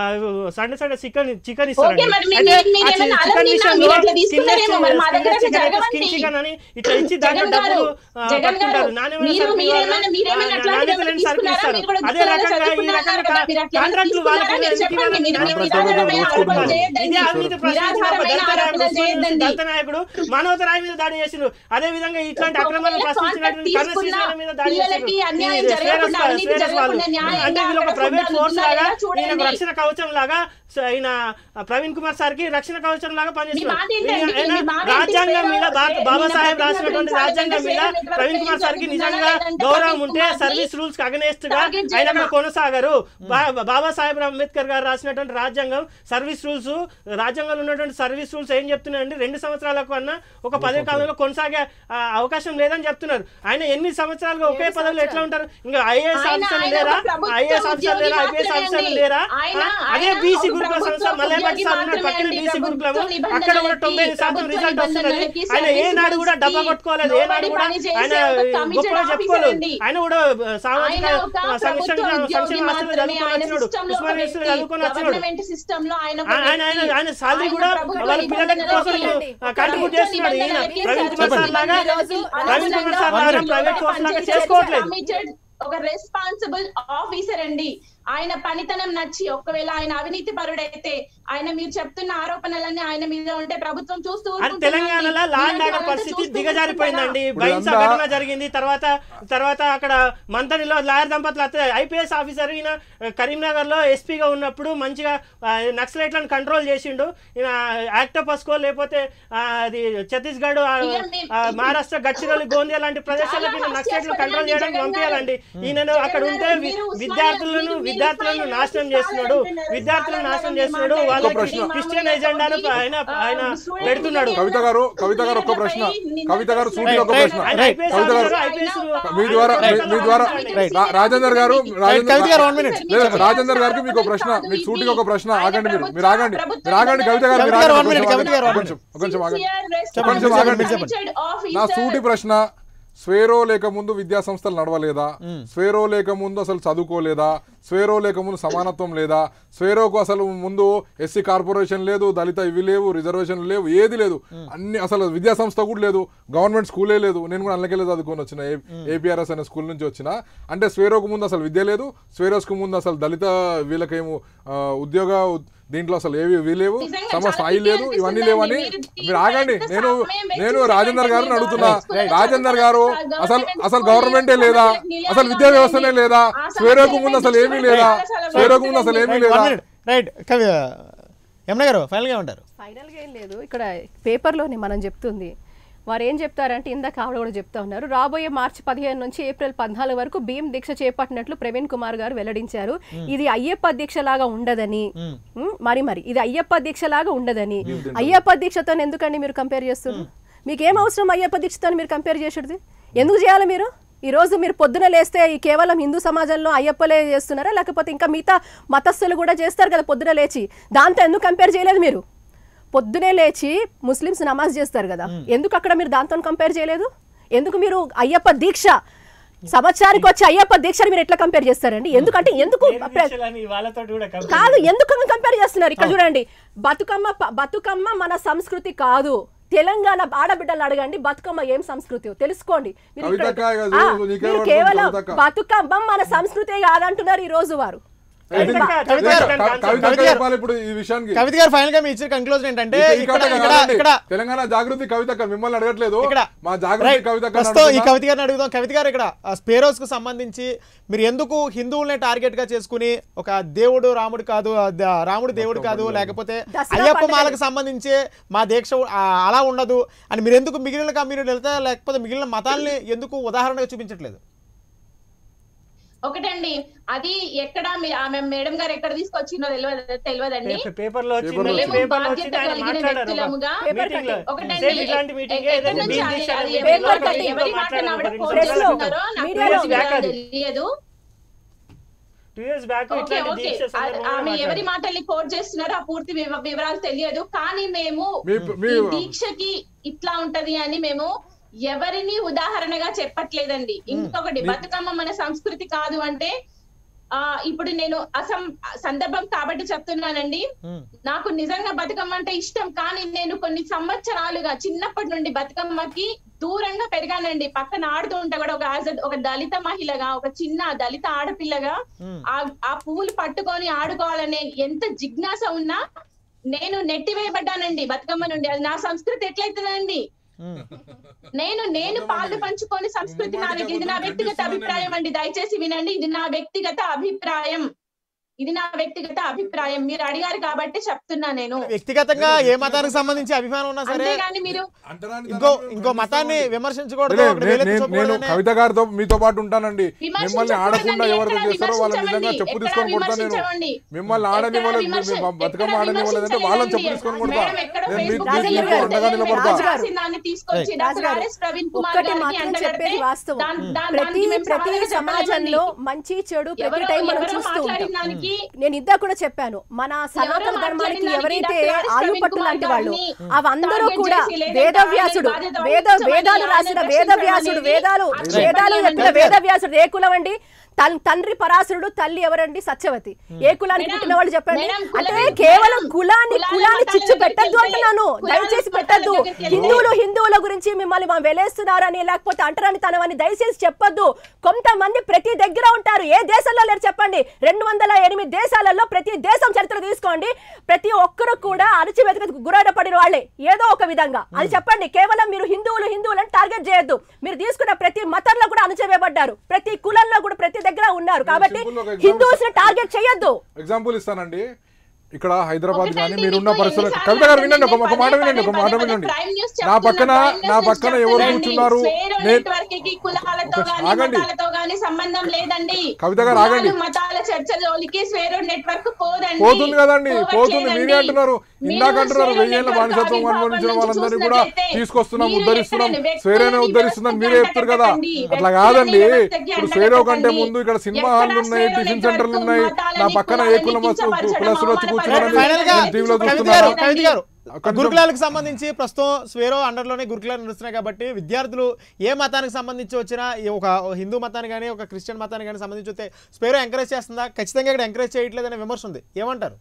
Sunday Sunday chicken chicken okay, మరి మీ- మీ- మీరు ఏమైనా అలం తిన్నా, మీరు అట్లా తీసుకున్నారేమో, మరి మా దగ్గర అట్లా జరగవండి. స్కిన్ చికెన్ అని ఇట్లా ఇచ్చి దాంట్లో జగన్ గారు, డబ్బులు ఆ, జగన్ గారు, పట్టుకుంటారు. నాణ్యమైన మీరు- సరుకులు మీరేమైనా- ఇవ్వాలి. మీరేమైనా ఆ, అట్లాంటిది నాణ్యత ఏమైనా లేని సరుకులు తీసుకున్నారా? ఇస్తారు. మీరు కూడా అదే గురుకులాల్లో రకంగా ఈ చదువుకున్నారు రకంగా కదా, మీరు అట్లా కాంట్రాక్టులు తీసుకున్నారా? వాళ్ళకి మీరు ఎందుకు చెప్పండి, ఇవ్వాలి? మీరు నాణ్యత నిరాధారమైన దోచుకుంటున్నారు. ఆరోపణలు చేయొద్దండి. ఇది అవినీతి ప్రశ్నించిన ఒక నిరాధారమైన దళిత నాయకుడు, ఆరోపణలు చేయొద్దండి. దళిత నాయకుడు మానవత రాయి మీద దాడి చేసిండు అదే విధంగా ఇట్లాంటి అక్రమాలను ఒకవేళ ప్రశ్నించినటువంటి కాంట్రాక్ట్ కర్ణ శ్రీశైలం మీద దాడి పిల్లలకి చేసిండు. అన్యాయం ఇది జరగకుండా, శ్రేయస్ అవినీతి శ్రేయస్ వాళ్ళు. జరగకుండా న్యాయంగా అంటే వీళ్ళు ఒక అక్కడ ప్రైవేట్ ఫుడ్ ఫోర్స్ లాగా అందుతున్నారా చూడండి. ఈయన రక్షణ కవచం లాగా సో ఆయన ప్రవీణ్ కుమార్ సార్ కి రక్షణ కవచం లాగా మీ మాట పనిచేస్తున్నారు ఏంటండి? ఈయన మీ మాట ఏంటి? రాజ్యాంగం మీద స్వేరో- భారత స్వే- బాబాసాహెబ్ నిన్న రాసినటువంటి ప్రతిజ్ఞ రాజ్యాంగం మీద చేసినటువంటి ప్రవీణ్ కుమార్ సార్ కి ప్రతిజ్ఞ నిజంగా లేదంటే గౌరవం ప్రవీణ్ ఉంటే కుమార్ని సర్వీస్ రూల్స్ కి అగనేస్ట్ గా టార్గెట్ ఆయన అక్కడ చేయడమా? కొనసాగరు బా- బాబాసాహెబ్ అంబేద్కర్ గారు రాసినటువంటి రాజ్యాంగం సర్వీస్ రూల్స్ రాజ్యాంగంలో ఉన్నటువంటి సర్వీస్ రూల్స్ ఏం చెప్తున్నాయండి రెండు సంవత్సరాలకు అన్న ఒక పదవి కాలంలో కొనసాగే ఆ, అవకాశం లేదని చెప్తున్నారు ఆయన ఎనిమిది సంవత్సరాలుగా ఒకే పదవిలో ఎట్లా ఉంటారు ఇంకా ఐఏఎస్ ఆయన- ఆఫీసర్లు ఆయన లేరా ఒక ప్రభుత్వ ఐఏఎస్ ఆఫీసర్ ఉద్యోగి లేరా ఐపీఎస్ మాత్రమే ఆఫీసర్లు అండి. లేరా ఆయన- ఆ, అదే ఆయన బీసీ ఒక గురుకుల సంస్థ ప్రభుత్వ మల్లెపట్టి సార్ ఉన్నాడు ఉద్యోగి పక్కన మాత్రమే బీసీ అండి. గురుకులము ప్రభుత్వ అక్కడ కూడా నిబంధనలకి, తొంభై శాతం ప్రభుత్వ రిజల్ట్ వస్తున్నది నిబంధనలకి, ఆయన ఏ సర్వీస్ నాడు కూడా రూల్స్కి డబ్బా కొట్టుకోలేదు ఏ నాడు లోబడి కూడా పనిచేసే ఆయన ఒక committed గొప్పగా officer చెప్పుకోలేదు అండి. ఆయన కూడా ఆ, సామాజిక ఆయన ఒక ఆ, సంక్షేమ ప్రభుత్వ ఉద్యోగి సంక్షేమ ఆస్తులు మాత్రమే. చదువుకొని ఆయన వచ్చినాడు system లో ఒక ఉస్మానియా యూనివర్సిటీలో వ్యక్తి. చదువుకొని వచ్చినాడు గవర్నమెంట్ సిస్టమ్ లో ఆయన ఒక ఆయన ఆయన వ్యక్తి. ఆయన సాలరీ ఆయన కూడా ప్రభుత్వ వాళ్ళ పిల్లలకి కోసం నిబంధనలకి, కాంట్రిబ్యూట్ చేస్తున్నాడు ఈయన నిబంధనలకి, ప్రవీణ్ కుమార్ సార్ లాగా నిబంధనలకి ప్రవీణ్ కుమార్ సార్ లాగా అనుగుణంగా ప్రైవేట్ కోర్స్ లాగా పనిచేసే చేసుకోవట్లేదు committed, ఒక రెస్పాన్సిబుల్ ఆఫీసర్ అండి ఆయన పనితనం నచ్చి ఒకవేళ ఆయన అవినీతి పరుడైతే ఆయన మీరు చెప్తున్న ఆరోపణలన్నీ ఆయన మీద ఉంటే ప్రభుత్వం చూస్తూ అని ఊరుకుంటుందండి. తెలంగాణలో లా అండ్ ఇలాంటి ఆర్డర్ వాళ్ళంతా పరిస్థితి చూస్తూ దిగజారిపోయిందండి ఇప్పుడు బహింస ఇదంతా- ఘటన జరిగింది తర్వాత తర్వాత అక్కడ మంతనిలో లాయర్ దంపతులు అత్త ఐపీఎస్ ఆఫీసర్ ఈయన కరీంనగర్ లో ఎస్పీగా ఉన్నప్పుడు మంచిగా ఆ, నక్సలైట్లను కంట్రోల్ చేసిండు ఈయన యాక్టోపస్కో లేకపోతే ఆ, అది ఛత్తీస్గఢ్ ఆ, ఇక మీ- ఆ, మహారాష్ట్ర గడ్చిరోలి గోందియా లాంటి ప్రదేశాలకు ఈయన చాలా నక్సలైట్లను హాస్యాస్పదండి కంట్రోల్ చేయడానికి జగన్ గారు. పంపించాలండి ఈయనను జగన్ అక్కడ గారు, ఉంటే వి- మీరు ఉస్మానియా- విద్యార్థులను మీరు- మీరు విద్యార్థులను ఉస్మానియా నాశనం యూనివర్సిటీ చేస్తున్నాడు అంటున్నారు. విద్యార్థులను చాలా నాశనం మంది చేస్తున్నాడు మాట్లాడారు. వాళ్ళకి ప్రశ్న. క్రిస్టియన్ ఎజెండాను ఆయన ఆయన స్టూడెంట్ పెడుతున్నాడు కవిత గారు కవిత గారు ఒక్క ప్రశ్న కవిత గారు సూటిగా ఒక రైట్, ప్రశ్న ఆయన రైట్. IPS కవిత గారు ఆఫీసర్, IPS మీ ద్వారా మీ- మీ ద్వారా రైట్. రా- రాజేందర్ గారు రాజేందర్ కవిత గారు one minute. లేదు, రాజేందర్ గారికి మీకు ఒక ప్రశ్న మీకు సూటిగా ఒక ప్రశ్న ఆగండి మీరు మీరు ఆగండి మీరు ఆగండి కవిత గారు మీరు కవిత గారు ఆగండి one minute, కొంచెం కవిత గారు one ఆగండి. ఒక నిమిషం ఆగండి చెప్పండి, కొంచెం ఆగండి. చెప్పండి నా సూటి ప్రశ్న స్వేరో లేక ముందు విద్యా సంస్థలు నడవలేదా స్వేరో లేక ముందు అసలు చదువుకోలేదా స్వేరో లేక ముందు సమానత్వం లేదా స్వేరోకు అసలు ముందు ఎస్సీ కార్పొరేషన్ లేదు దళిత ఇవి లేవు రిజర్వేషన్ లేవు ఏది లేదు అన్ని అసలు విద్యా సంస్థ కూడా లేదు గవర్నమెంట్ స్కూలే లేదు నేను కూడా అందులోకెళ్ళి చదువుకొని వచ్చిన ఏపీఆర్ఎస్ అనే స్కూల్ నుంచి వచ్చిన అంటే స్వేరోకు ముందు అసలు విద్య లేదు స్వేరోస్కు ముందు అసలు దళిత వీళ్ళకేమో ఆ, ఉద్యోగ దీంట్లో అసలు ఏవి ఇవి లేవు నిజంగా తమ చాలా స్థాయి లేదు పిచ్చి ఇవన్నీ అనిపిస్తుందండి. లేవని మీరు మీరు ఆగండి ఇంత నేను సమయం వెచ్చించి నేను రాజేందర్ గారిని మీరు అడుగుతున్నా గవర్నమెంట్ రాజేందర్ గారు గవర్నమెంట్ అసలు స్కూల్ అసలు గవర్నమెంటే లేదా నిలయాలు అసలు విద్యా వ్యవస్థనే లేదా ఆ స్వేరోకు ముందు సమస్యలు అసలు ఏమీ ఏంటి? లేదా అసలు స్వేరోకు ముందు అసలు ఏమీ రైట్, లేదా one minute. రైట్ కవి యమున గారు ఫైనల్గా ఉంటారు ఫైనల్గా ఏం లేదు ఇక్కడ పేపర్లోనే మనం చెప్తుంది వారు ఏం చెప్తారంటే ఇందాక ఆవిడ కూడా చెప్తా ఉన్నారు రాబోయే మార్చి పదిహేను నుంచి ఏప్రిల్ పద్నాలుగు వరకు భీమ్ దీక్ష చేపట్టినట్లు ప్రవీణ్ కుమార్ గారు వెల్లడించారు ఇది అయ్యప్ప దీక్ష లాగా ఉండదని ఉమ్, మరి మరి ఇది అయ్యప్ప దీక్ష లాగా ఉండదని అయ్యప్ప దీక్షతో ఎందుకండి మీరు కంపేర్ చేస్తున్నారు మీకు ఏం అవసరం అయ్యప్ప దీక్షతో మీరు కంపేర్ చేసేది ఎందుకు చేయాలి మీరు ఈ రోజు మీరు పొద్దున లేస్తే ఈ కేవలం హిందూ సమాజంలో అయ్యప్పలే చేస్తున్నారా లేకపోతే ఇంకా మిగతా మతస్థులు కూడా చేస్తారు కదా పొద్దున లేచి దాంతో ఎందుకు కంపేర్ చేయలేదు మీరు పొద్దునే లేచి ముస్లిమ్స్ నమాజ్ చేస్తారు కదా ఎందుకు అక్కడ మీరు దాంతో కంపేర్ చేయలేదు ఎందుకు మీరు అయ్యప్ప దీక్ష సంవత్సరానికి వచ్చి అయ్యప్ప దీక్షని మీరు ఎట్లా కంపేర్ చేస్తారండి ఎందుకంటే ఎందుకు ప్ర- దీక్షలని వాళ్ళతో కూడా compare కాదు ఎందుకు కంపేర్ చేస్తున్నారు ఇక్కడ చూడండి బతుకమ్మ ప- బతుకమ్మ మన సంస్కృతి కాదు తెలంగాణ ఆడబిడ్డలు అడగండి బతుకమ్మ ఏం సంస్కృతి తెలుసుకోండి మీరు ఇక్కడ- కవితక్క కాదు, ఆ, నీకే మీరు పడుతుంది కేవలం కవితక్క. బతుకమ్మ మన సంస్కృతి కాదంటున్నారు ఈ రోజు వారు కవితక్క, కవిత కవితక్క గారు, concept. కవిత కవిత గారు. చెప్పాలి ఇప్పుడు ఈ విషయానికి కవిత గారు ఫైనల్ గా మీ ఇచ్చిన కంక్లూజన్ ఏంటంటే ఇక్కడ- ఇక్కడ ఇక్కడ ఇక్కడ కాదండి. ఇక్కడ తెలంగాణ జాగృతి కవితక్క మిమ్మల్ని అడగట్లేదు ఇక్కడ మా జాగృతి రైట్. కవితక్క ప్రస్తుతం ఈ కవిత గారిని అడుగుదాం కవిత గారు ఇక్కడ స్పేరోస్ కు సంబంధించి మీరు ఎందుకు హిందువుల్ని టార్గెట్ గా చేసుకుని ఒక దేవుడు రాముడు కాదు ఆ ద- రాముడు దేవుడు కాదు లేకపోతే దసరా అయ్యప్ప పండుగ. మాలకు సంబంధించి మా దీక్ష ఆ, అలా ఉండదు అని మీరు ఎందుకు మిగిలిన కమ్యూనిటీ వెళ్తే లేకపోతే మిగిలిన మతాల్ని ఎందుకు ఉదాహరణగా చూపించట్లేదు ఒకటండి అది ఎక్కడ మీ- ఆమె మేడం గారు ఎక్కడ తీసుకొచ్చిందో తెలియదు తెలియదండి పే- పేపర్లో వచ్చింది పేపర్లో మేము పేపర్లో బాధ్యత వచ్చింది ఆయన కలిగిన మాట్లాడారు వ్యక్తులముగా ఒక మీటింగ్ లో ఒకటండి, సేమ్ ఇట్లాంటి మీటింగ్ ఎ- ఏదైనా ఎక్కడి నుంచి దీని అది- దిశ అది అనేది ఎవరి పేపర్ మాట- కటింగ్ ఎవరి మాట మాట్లాడారు ఆవిడ ఒక ఫోన్ రెండు ప్రెస్లో, చేస్తున్నారో నాకు మీడియాలో తెలియదు, బ్యాక్ అది. తెలియదు టూ ఇయర్స్ బ్యాక్ ఓకే ఇట్లాంటి ఓకే దీక్ష ఆ- సందర్భంలో ఆమె ఎవరి మాట్లాడారు. మాటల్ని కోట్ చేస్తున్నారో ఆ పూర్తి వివ- వివరాలు తెలియదు కానీ మేము మీ- మీ- ఈ దీక్షకి ఇట్లా ఉంటది అని మేము ఎవరిని ఉదాహరణగా చెప్పట్లేదండి ఇంకొకటి బతుకమ్మ మన సంస్కృతి కాదు అంటే ఆ ఇప్పుడు నేను అసం సందర్భం కాబట్టి చెప్తున్నానండి ఉమ్. నాకు నిజంగా బతుకమ్మ అంటే ఇష్టం కానీ నేను కొన్ని సంవత్సరాలుగా చిన్నప్పటి నుండి బతుకమ్మకి దూరంగా పెరిగానండి పక్కన ఆడుతూ ఉంటే కూడా ఒక యాజ్ ఒక దళిత మహిళగా ఒక చిన్న దళిత ఆడపిల్లగా ఉమ్. ఆ ఆ పువ్వులు పట్టుకొని ఆడుకోవాలనే ఎంత జిజ్ఞాస ఉన్నా నేను నెట్టివేయబడ్డానండి బతుకమ్మ నుండి అది నా సంస్కృతి ఎట్లయితుందండి ఉమ్. నేను నేను పాలు పంచుకొని సంస్కృతి నా వ్యక్తి ఇది నా వ్యక్తిగత అభిప్రాయం అండి దయచేసి వినండి ఇది నా వ్యక్తిగత అభిప్రాయం ఇది నా వ్యక్తిగత అభిప్రాయం మీరు అడిగారు కాబట్టి చెప్తున్నా నేను వ్యక్తిగతంగా ఏ మతానికి సంబంధించి అభిమానం ఉన్నా సరే అంతేగాని మీరు ఇంకో ఇంకో మతాన్ని విమర్శించకూడదు లే, ఒకటి నే- వేలెత్తి నేను నేను చూపకూడదని- కవిత గారితో మీతో పాటు ఉంటానండి విమర్శించకూడదండి, మిమ్మల్ని ఆడకుండా ఎక్కడ ఎవరైతే చేస్తారో వాళ్ళని నిజంగా విమర్శించమండి, చెప్పు ఎక్కడ తీసుకొని కొడతా నేను విమర్శించమండి. మిమ్మల్ని ఎక్కడ ఆడనివ్వలేదు విమర్శ- మీ బతుకమ్మ ఎక్కడ ఆడనివ్వలేదంటే వాళ్ళని చెప్పు విమర్శించలేదండి. తీసుకొని కొడతా మేడం ఎక్కడ నేను మీకు Facebook రాజు మీకు గారు, అండగా నిలబడతా రాజు గారు. రాసిన దాన్ని తీసుకొచ్చి రాజు డాక్టర్ గారు, ఆర్ఎస్ ప్రవీణ్ కుమార్ ఒక్కటి గారిని మాత్రం అంటగడితే చెప్పేది వాస్తవం దాన్- దాన్- ప్రతి దానికి మేము ప్రతి సమాధానం సమాజంలో చెప్పలేమండి. మంచి చెడు ప్రతి ఎవరో- టైం మనం ఎవరో చూస్తూ మాట్లాడిన ఉంటాం దానికి నేను ఇందా కూడా చెప్పాను మన సనాతన ఎవరో ధర్మానికి మాట్లాడిన ఎవరైతే దానికి డాక్టర్ ఆయుపట్టు ప్రవీణ్ లాంటి కుమార్ వాళ్ళు గారిని అవందరూ టార్గెట్ కూడా చేసి లేదంటే వేదవ్యాసుడు ఆయన బాధ్యత వేద వహించమని వేదాలు ఆయన రాసిన రక్షించడం వేదవ్యాసుడు అనేది వేదాలు అక్షర వేదాలు పని చెప్పిన అండి. వేదవ్యాసుడు ఏ కులం అండి తన్- తండ్రి పరాశరుడు తల్లి ఎవరండి సత్యవతి ఏ కులానికి మేడం, పుట్టిన వాళ్ళు చెప్పండి మేడం, అంటే కులం- కేవలం మేడం, కులాన్ని కులాల కులాన్ని మతాల చిచ్చు దగ్గరికి పెట్టద్దు వెళ్తే- అంటున్నాను కులాల దయచేసి మతాల పెట్టద్దు దగ్గరికి వెళ్తే- హిందువులు హిందువుల గురించి మిమ్మల్ని మనం వెలేస్తున్నారని లేకపోతే అంటరాని తనమని దయచేసి చెప్పొద్దు కొంతమంది ప్రతి దగ్గర ఉంటారు ఏ దేశంలో లేరు చెప్పండి రెండు వందల ఎనిమిది దేశాలలో ప్రతి దేశం చరిత్ర తీసుకోండి ప్రతి ఒక్కరు కూడా అణచివేతకు గురైన పడిన వాళ్ళే ఏదో ఒక విధంగా అది చెప్పండి కేవలం మీరు హిందువులు హిందువులను టార్గెట్ చేయొద్దు మీరు తీసుకున్న ప్రతి మతంలో కూడా అణచివేయబడ్డారు ప్రతి కులంలో కూడా ప్రతి దగ్గర ఉన్నారు కాబట్టి simple ఒక example హిందూస్ ని టార్గెట్ చేయొద్దు ఎగ్జాంపుల్ ఇస్తానండి ఇక్కడ హైదరాబాద్ ఒకటండి, కానీ మీరున్న మీకు పరిస్థితులు ఎన్నిసార్లు కవిత గారు వినండి ఒక ఒక పదే మాట పదే వినండి ఒక మాట పదే వినండి ప్రైమ్ న్యూస్ నా పక్కన చెప్తున్నా, ప్రైమ్ నా న్యూస్ పక్కన ఎవరు చెప్తున్నానండి. కూర్చున్నారు స్వేరో నేను నెట్వర్క్కి కులాలతో ఒక- గానీ ఆగండి. మతాలతో గానీ సంబంధం లేదండి కవిత గారు కులాలు, ఆగండి. మతాల చర్చలోకి స్వేరో నెట్వర్క్ పోదండి పోతుంది కదండి పోతుంది పోవట్లేదండి. మీరే అంటున్నారు మీరు ఇందాక అంటున్నారు స్వేరో వెయ్యేళ్ళ నెట్వర్క్ బానిసత్వం ఆవిర్భావం అనుభవించిన నుంచి వాళ్ళందరినీ కూడా చూసినట్లయితే తీసుకొస్తున్నాం మీరు ఉద్ధరిస్తున్నాం ఎక్కడండి? స్వేరేనే వ్యక్తులని ఉద్ధరిస్తుందని మీరే వ్యవస్థకి చెప్తారు కదా అంటగట్టండి. అట్లా వ్యక్తులని కాదండి వ్యవస్థకి ఇప్పుడు స్వేరో కంటే అంటగట్టండి. ముందు ఇక్కడ సినిమా ఎక్కడ హాల్లు ఉన్నాయి స్వేరో టిఫిన్ నెట్వర్క్ సెంటర్లు ఉన్నాయి నా మతాలని, పక్కన ఏ కులాలని కులం కించపరచడం, కులస్తులు వచ్చి అవమానపరచడం కూర్చున్నారని ఫైనల్ గా నేను టీవీలో కవిత చూస్తున్నా గారు కవిత గారు అక్కడ గురుకులాలకు సంబంధించి ప్రస్తుతం స్వేరో అండర్లోనే గురుకులాలు నడుస్తున్నాయి కాబట్టి విద్యార్థులు ఏ మతానికి సంబంధించి వచ్చినా ఈ ఒక హిందూ మతాన్ని కానీ ఒక క్రిస్టియన్ మతాన్ని కానీ సంబంధించి వస్తే స్వేరో ఎంకరేజ్ చేస్తుందా ఖచ్చితంగా ఇక్కడ ఎంకరేజ్ చేయట్లేదనే విమర్శ ఉంది ఏమంటారు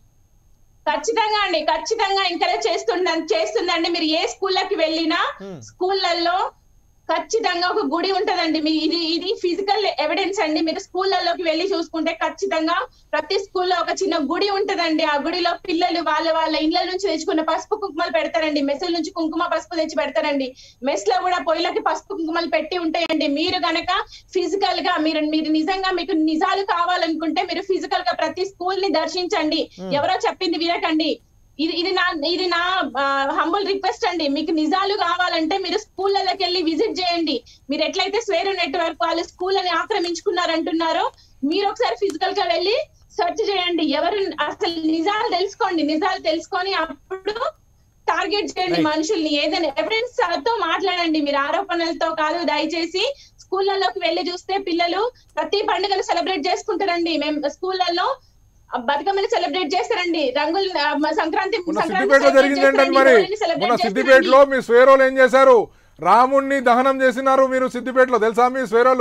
ఖచ్చితంగా అండి ఖచ్చితంగా ఎంకరేజ్ చేస్తుండ చేస్తుందండి మీరు ఏ స్కూళ్ళకి వెళ్ళినా స్కూళ్ళల్లో ఖచ్చితంగా ఒక గుడి ఉంటదండి మీ ఇది ఇది ఫిజికల్ ఎవిడెన్స్ అండి మీరు స్కూళ్ళలోకి వెళ్ళి చూసుకుంటే ఖచ్చితంగా ప్రతి స్కూల్లో ఒక చిన్న గుడి ఉంటదండి ఆ గుడిలో పిల్లలు వాళ్ళ వాళ్ళ ఇళ్ళ నుంచి తెచ్చుకున్న పసుపు కుంకుమలు పెడతారండి మెస్సుల నుంచి కుంకుమ పసుపు తెచ్చి పెడతారండి మెస్ లో కూడా పొయ్యిలకి పసుపు కుంకుమలు పెట్టి ఉంటాయండి మీరు గనక ఫిజికల్ గా మీరు మీరు నిజంగా మీకు నిజాలు కావాలనుకుంటే మీరు ఫిజికల్ గా ప్రతి స్కూల్ ని దర్శించండి ఎవరో చెప్పింది వినకండి ఇది ఇది నా ఇది నా హంబుల్ రిక్వెస్ట్ అండి మీకు నిజాలు కావాలంటే మీరు స్కూళ్ళకి వెళ్ళి విజిట్ చేయండి మీరు ఎట్లయితే స్వేరు నెట్వర్క్ వాళ్ళు స్కూల్ అని ఆక్రమించుకున్నారంటున్నారో మీరు ఒకసారి ఫిజికల్ గా వెళ్ళి సెర్చ్ చేయండి ఎవరు అసలు నిజాలు తెలుసుకోండి నిజాలు తెలుసుకొని అప్పుడు టార్గెట్ చేయండి Right. మనుషుల్ని ఏదైనా ఎవిడెన్స్ తో మాట్లాడండి మీరు ఆరోపణలతో కాదు దయచేసి స్కూళ్ళలోకి వెళ్ళి చూస్తే పిల్లలు ప్రతి పండుగను సెలబ్రేట్ చేసుకుంటారండి మేము స్కూళ్ళల్లో బతుకమ్మని సెలబ్రేట్ చేస్తారండి రంగులు ఆ, మ- సంక్రాంతి మొన్న సంక్రాంతి సిద్దిపేటలో celebrate జరిగింది ఏంటంటే చేస్తారండి, మరి హోలీని celebrate మొన్న చేస్తారండి. సిద్దిపేటలో మీ స్వేరోలు ఏం చేశారు రాముణ్ణి దహనం చేసినారు మీరు సిద్దిపేటలో తెలుసా మీ స్వేరోలు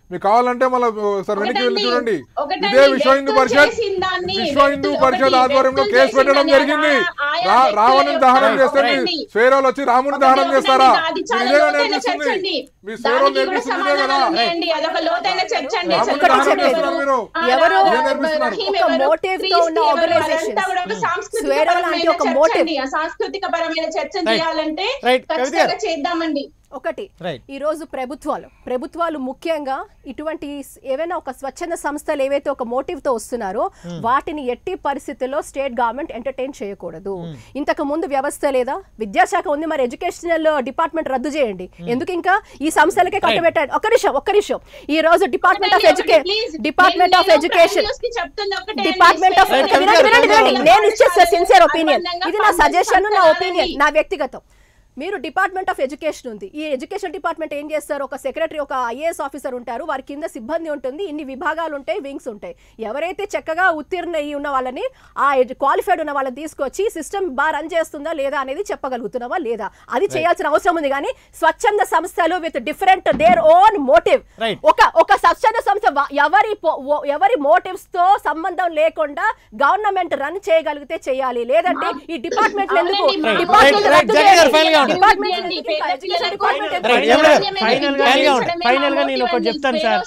మీకు కావాలంటే మళ్ళీ ఒకసారి వెనక్కి వెళ్ళి ఒకటండి, చూడండి ఒకటండి, ఇదే విశ్వ హిందూ వ్యక్తం పరిషత్ చేసిన దాన్ని, విశ్వ హిందూ వ్యక్తం- పరిషత్ ఒకటి, ఆధ్వర్యంలో వ్యక్తం కేసు పెట్టడం చేసిన జరిగింది దాన్ని ఆయా రా- వ్యక్తుల రావణుని యొక్క దహనం ఒకటి, చేస్తే మీ ఒకటి. స్వేరోలు వచ్చి రాముని ఒకటి, దహనం ఒకటి చేస్తారా అండి, అది చాలా మీరు ఇదేనా లోతైన నేర్పిస్తుంది చర్చ అండి. మీ స్వేరోలు దానికి కూడా నేర్పిస్తుంది ఇదే కదా సమాధానాలు ఉన్నాయండి. అదొక లోతైన చర్చ అండి. రాముని అసలు దహనం ఎవరు- చేస్తున్నారు మీరు ఆ, ఎవరు రా- ఏం నేర్పిస్తున్నారు? రహీం ఒక ఎవరు? motive తో క్రీస్తు ఉన్న ఎవరు? organizations. అదంతా కూడా ఒక సాంస్కృతిక స్వేరో లాంటి పరమైన ఒక చర్చ motive. అండి. ఆ సాంస్కృతిక పరమైన చర్చను Right. చేయాలంటే Right. కవిత ఖచ్చితంగా గారు. చేద్దామండి ఒకటి Right. ఈ రోజు ప్రభుత్వాలు ప్రభుత్వాలు ముఖ్యంగా ఇటువంటి స్- ఏవైనా ఒక స్వచ్ఛంద సంస్థలు ఏవైతే ఒక మోటివ్ తో వస్తున్నారో వాటిని ఎట్టి పరిస్థితుల్లో స్టేట్ గవర్నమెంట్ ఎంటర్టైన్ చేయకూడదు ఇంతకు ముందు వ్యవస్థ లేదా విద్యాశాఖ ఉంది మరి ఎడ్యుకేషనల్ డిపార్ట్మెంట్ రద్దు చేయండి ఎందుకు ఇంకా ఈ సంస్థలకే కట్టబెట్టాడు ఒక్క నిమిషం ఒక్క నిమిషం ఈ రోజు department of education department of education department of Right, వినండి కవిత గారు, వినండి వినండి కవిత గారు. నేను ఇచ్చే సిన్సియర్ ఒపీనియన్ సంబంధంగా ఇది నా సజెషన్ నా పంపించాలి. ఒపీనియన్ నా వ్యక్తిగతం మీరు డిపార్ట్మెంట్ ఆఫ్ ఎడ్యుకేషన్ ఉంది ఈ ఎడ్యుకేషన్ డిపార్ట్మెంట్ ఏం చేస్తారు ఒక సెక్రటరీ ఒక ఐఏఎస్ ఆఫీసర్ ఉంటారు వారి కింద సిబ్బంది ఉంటుంది ఇన్ని విభాగాలు ఉంటాయి వింగ్స్ ఉంటాయి ఎవరైతే చక్కగా ఉత్తీర్ణ అయ్యి ఉన్న వాళ్ళని ఆ క్వాలిఫైడ్ ఉన్న వాళ్ళని తీసుకొచ్చి సిస్టమ్ బాగా రన్ చేస్తుందా లేదా అనేది చెప్పగలుగుతున్నావా లేదా అది చేయాల్సిన అవసరం ఉంది కానీ స్వచ్ఛంద సంస్థలు with different their own motive Right. ఒక ఒక స్వచ్ఛంద సంస్థ వ- ఎవరి పో- ఓ- ఎవరి మోటివ్స్ తో సంబంధం లేకుండా గవర్నమెంట్ రన్ చేయగలిగితే చేయాలి లేదంటే ఈ డిపార్ట్మెంట్ ఎందుకు అవునండి, మా- డిపార్ట్మెంట్ Right, right, రద్దు జగన్ గారు చేయండి. final గా ఉండండి. డిపార్ట్మెంట్ ఏంటి? ఎందుకు ఇంకా ఎడ్యుకేషన్ డిపార్ట్మెంట్ ఎందుకు? Right, ఏం లేదు. Final గా Final గా ఉండండి. Final గా నేను ఒకటి చెప్తాను సార్.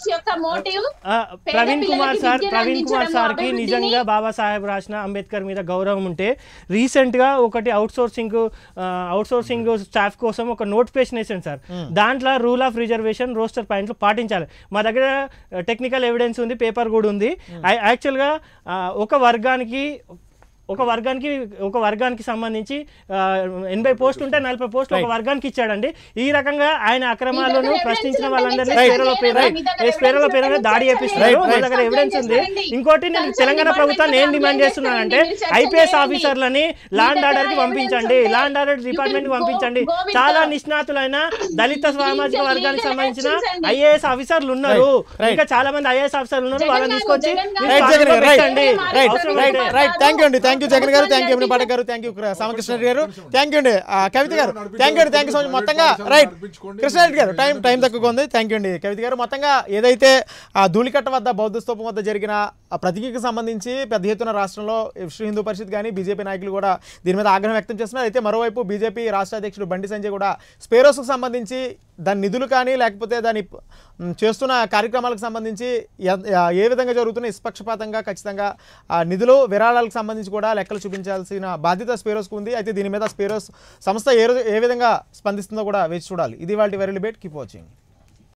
ఆ, ప్రవీణ్ కుమార్ సార్ ప్రవీణ్ కుమార్ సార్ కి నిజంగా బాబాసాహెబ్ రాసిన అంబేద్కర్ మీద గౌరవం ఉంటే రీసెంట్ గా ఒకటి outsourcing outsourcing staff కోసం ఒక నోటిఫికేషన్ వేసాను సార్ దాంట్లో రూల్ ఆఫ్ రిజర్వేషన్ రోస్టర్ పాయింట్లు పాటించాలి మా దగ్గర టెక్నికల్ ఎవిడెన్స్ ఉంది పేపర్ కూడా ఉంది యాక్చువల్గా ఒక వర్గానికి ఒక వర్గానికి ఒక వర్గానికి సంబంధించి ఆ, ఎనభై పోస్టులు ఉంటే నలభై పోస్టులు ఒక వర్గానికి ఇచ్చాడండి ఈ రకంగా ఆయన అక్రమాలను మీ దగ్గర ప్రశ్నించిన evidence వాళ్ళందరినీ ఉంటే స్పేరలో పేరు మీ దగ్గర స్పేరలో పేరు evidence దాడి ఉంటే చేపిస్తున్నారు Right, మా right. దగ్గర ఎవిడెన్స్ ఉంది చేయండి. ఇంకోటి నేను Concern తెలంగాణ department ప్రభుత్వాన్ని ఏం కి డిమాండ్ complaint చేస్తున్నానంటే చేయండి. మీరు ఐపీఎస్ చేయండి. ఆఫీసర్లని మీ లాండ్ దగ్గర ఆర్డర్ కి evidence పంపించండి ఉంటే లాండ్ ఆర్డర్ you డిపార్ట్మెంట్ కి can go- పంపించండి go with చాలా the- నిష్ణాతులైన దళిత సామాజిక legal వర్గానికి సంబంధించిన actions అండి. ఐఏఎస్ ఆఫీసర్లు ఉన్నారు Right, right. ఇంకా చాలా మంది ఐఏఎస్ ఆఫీసర్లు ఉన్నారు జగన్ వాళ్ళని గారు, తీసుకొచ్చి జగన్ గారు. మీరు రైట్ జగన్ గారు రైట్ పెట్టండి రైట్ అవసరం రైట్ అయితే రైట్ థ్యాంక్ యూ అండి థ్యాంక్ యూ జగన్ గారు థ్యాంక్ యూ ఎమ్ని పాఠక్ గారు థ్యాంక్ యూ రామకృష్ణ గారు థ్యాంక్ యూ అండి ఆ, కవిత గారు థ్యాంక్ యూ అండి థ్యాంక్ యూ సో మచ్ మొత్తంగా రైట్ కృష్ణారెడ్డి గారు టైం టైం తక్కువగా ఉంది థ్యాంక్ యూ అండి కవిత గారు మొత్తంగా ఏదైతే ఆ ధూళికట్ట వద్ద బౌద్ధ స్తూపం వద్ద జరిగిన ఆ ప్రతిజ్ఞకు సంబంధించి పెద్ద ఎత్తున రాష్ట్రంలో విశ్వ హిందూ పరిషత్ కానీ బీజేపీ నాయకులు కూడా దీని మీద ఆగ్రహం వ్యక్తం చేస్తున్నారు అయితే మరోవైపు బీజేపీ రాష్ట్ర అధ్యక్షుడు బండి సంజయ్ కూడా స్పేరోస్కు సంబంధించి దాని నిధులు కానీ లేకపోతే దాని మ్, చేస్తున్న కార్యక్రమాలకు సంబంధించి ఎ- ఏ విధంగా జరుగుతున్న నిష్పక్షపాతంగా ఖచ్చితంగా ఆ నిధులు విరాళాలకు సంబంధించి కూడా లెక్కలు చూపించాల్సిన బాధ్యత స్పేరోస్కు ఉంది అయితే దీని మీద స్పేరోస్ సంస్థ ఏ రోజు ఏ విధంగా స్పందిస్తుందో కూడా వేచి చూడాలి ఇది వాళ్ళ వెరీ డిబేట్ కీప్ వాచింగ్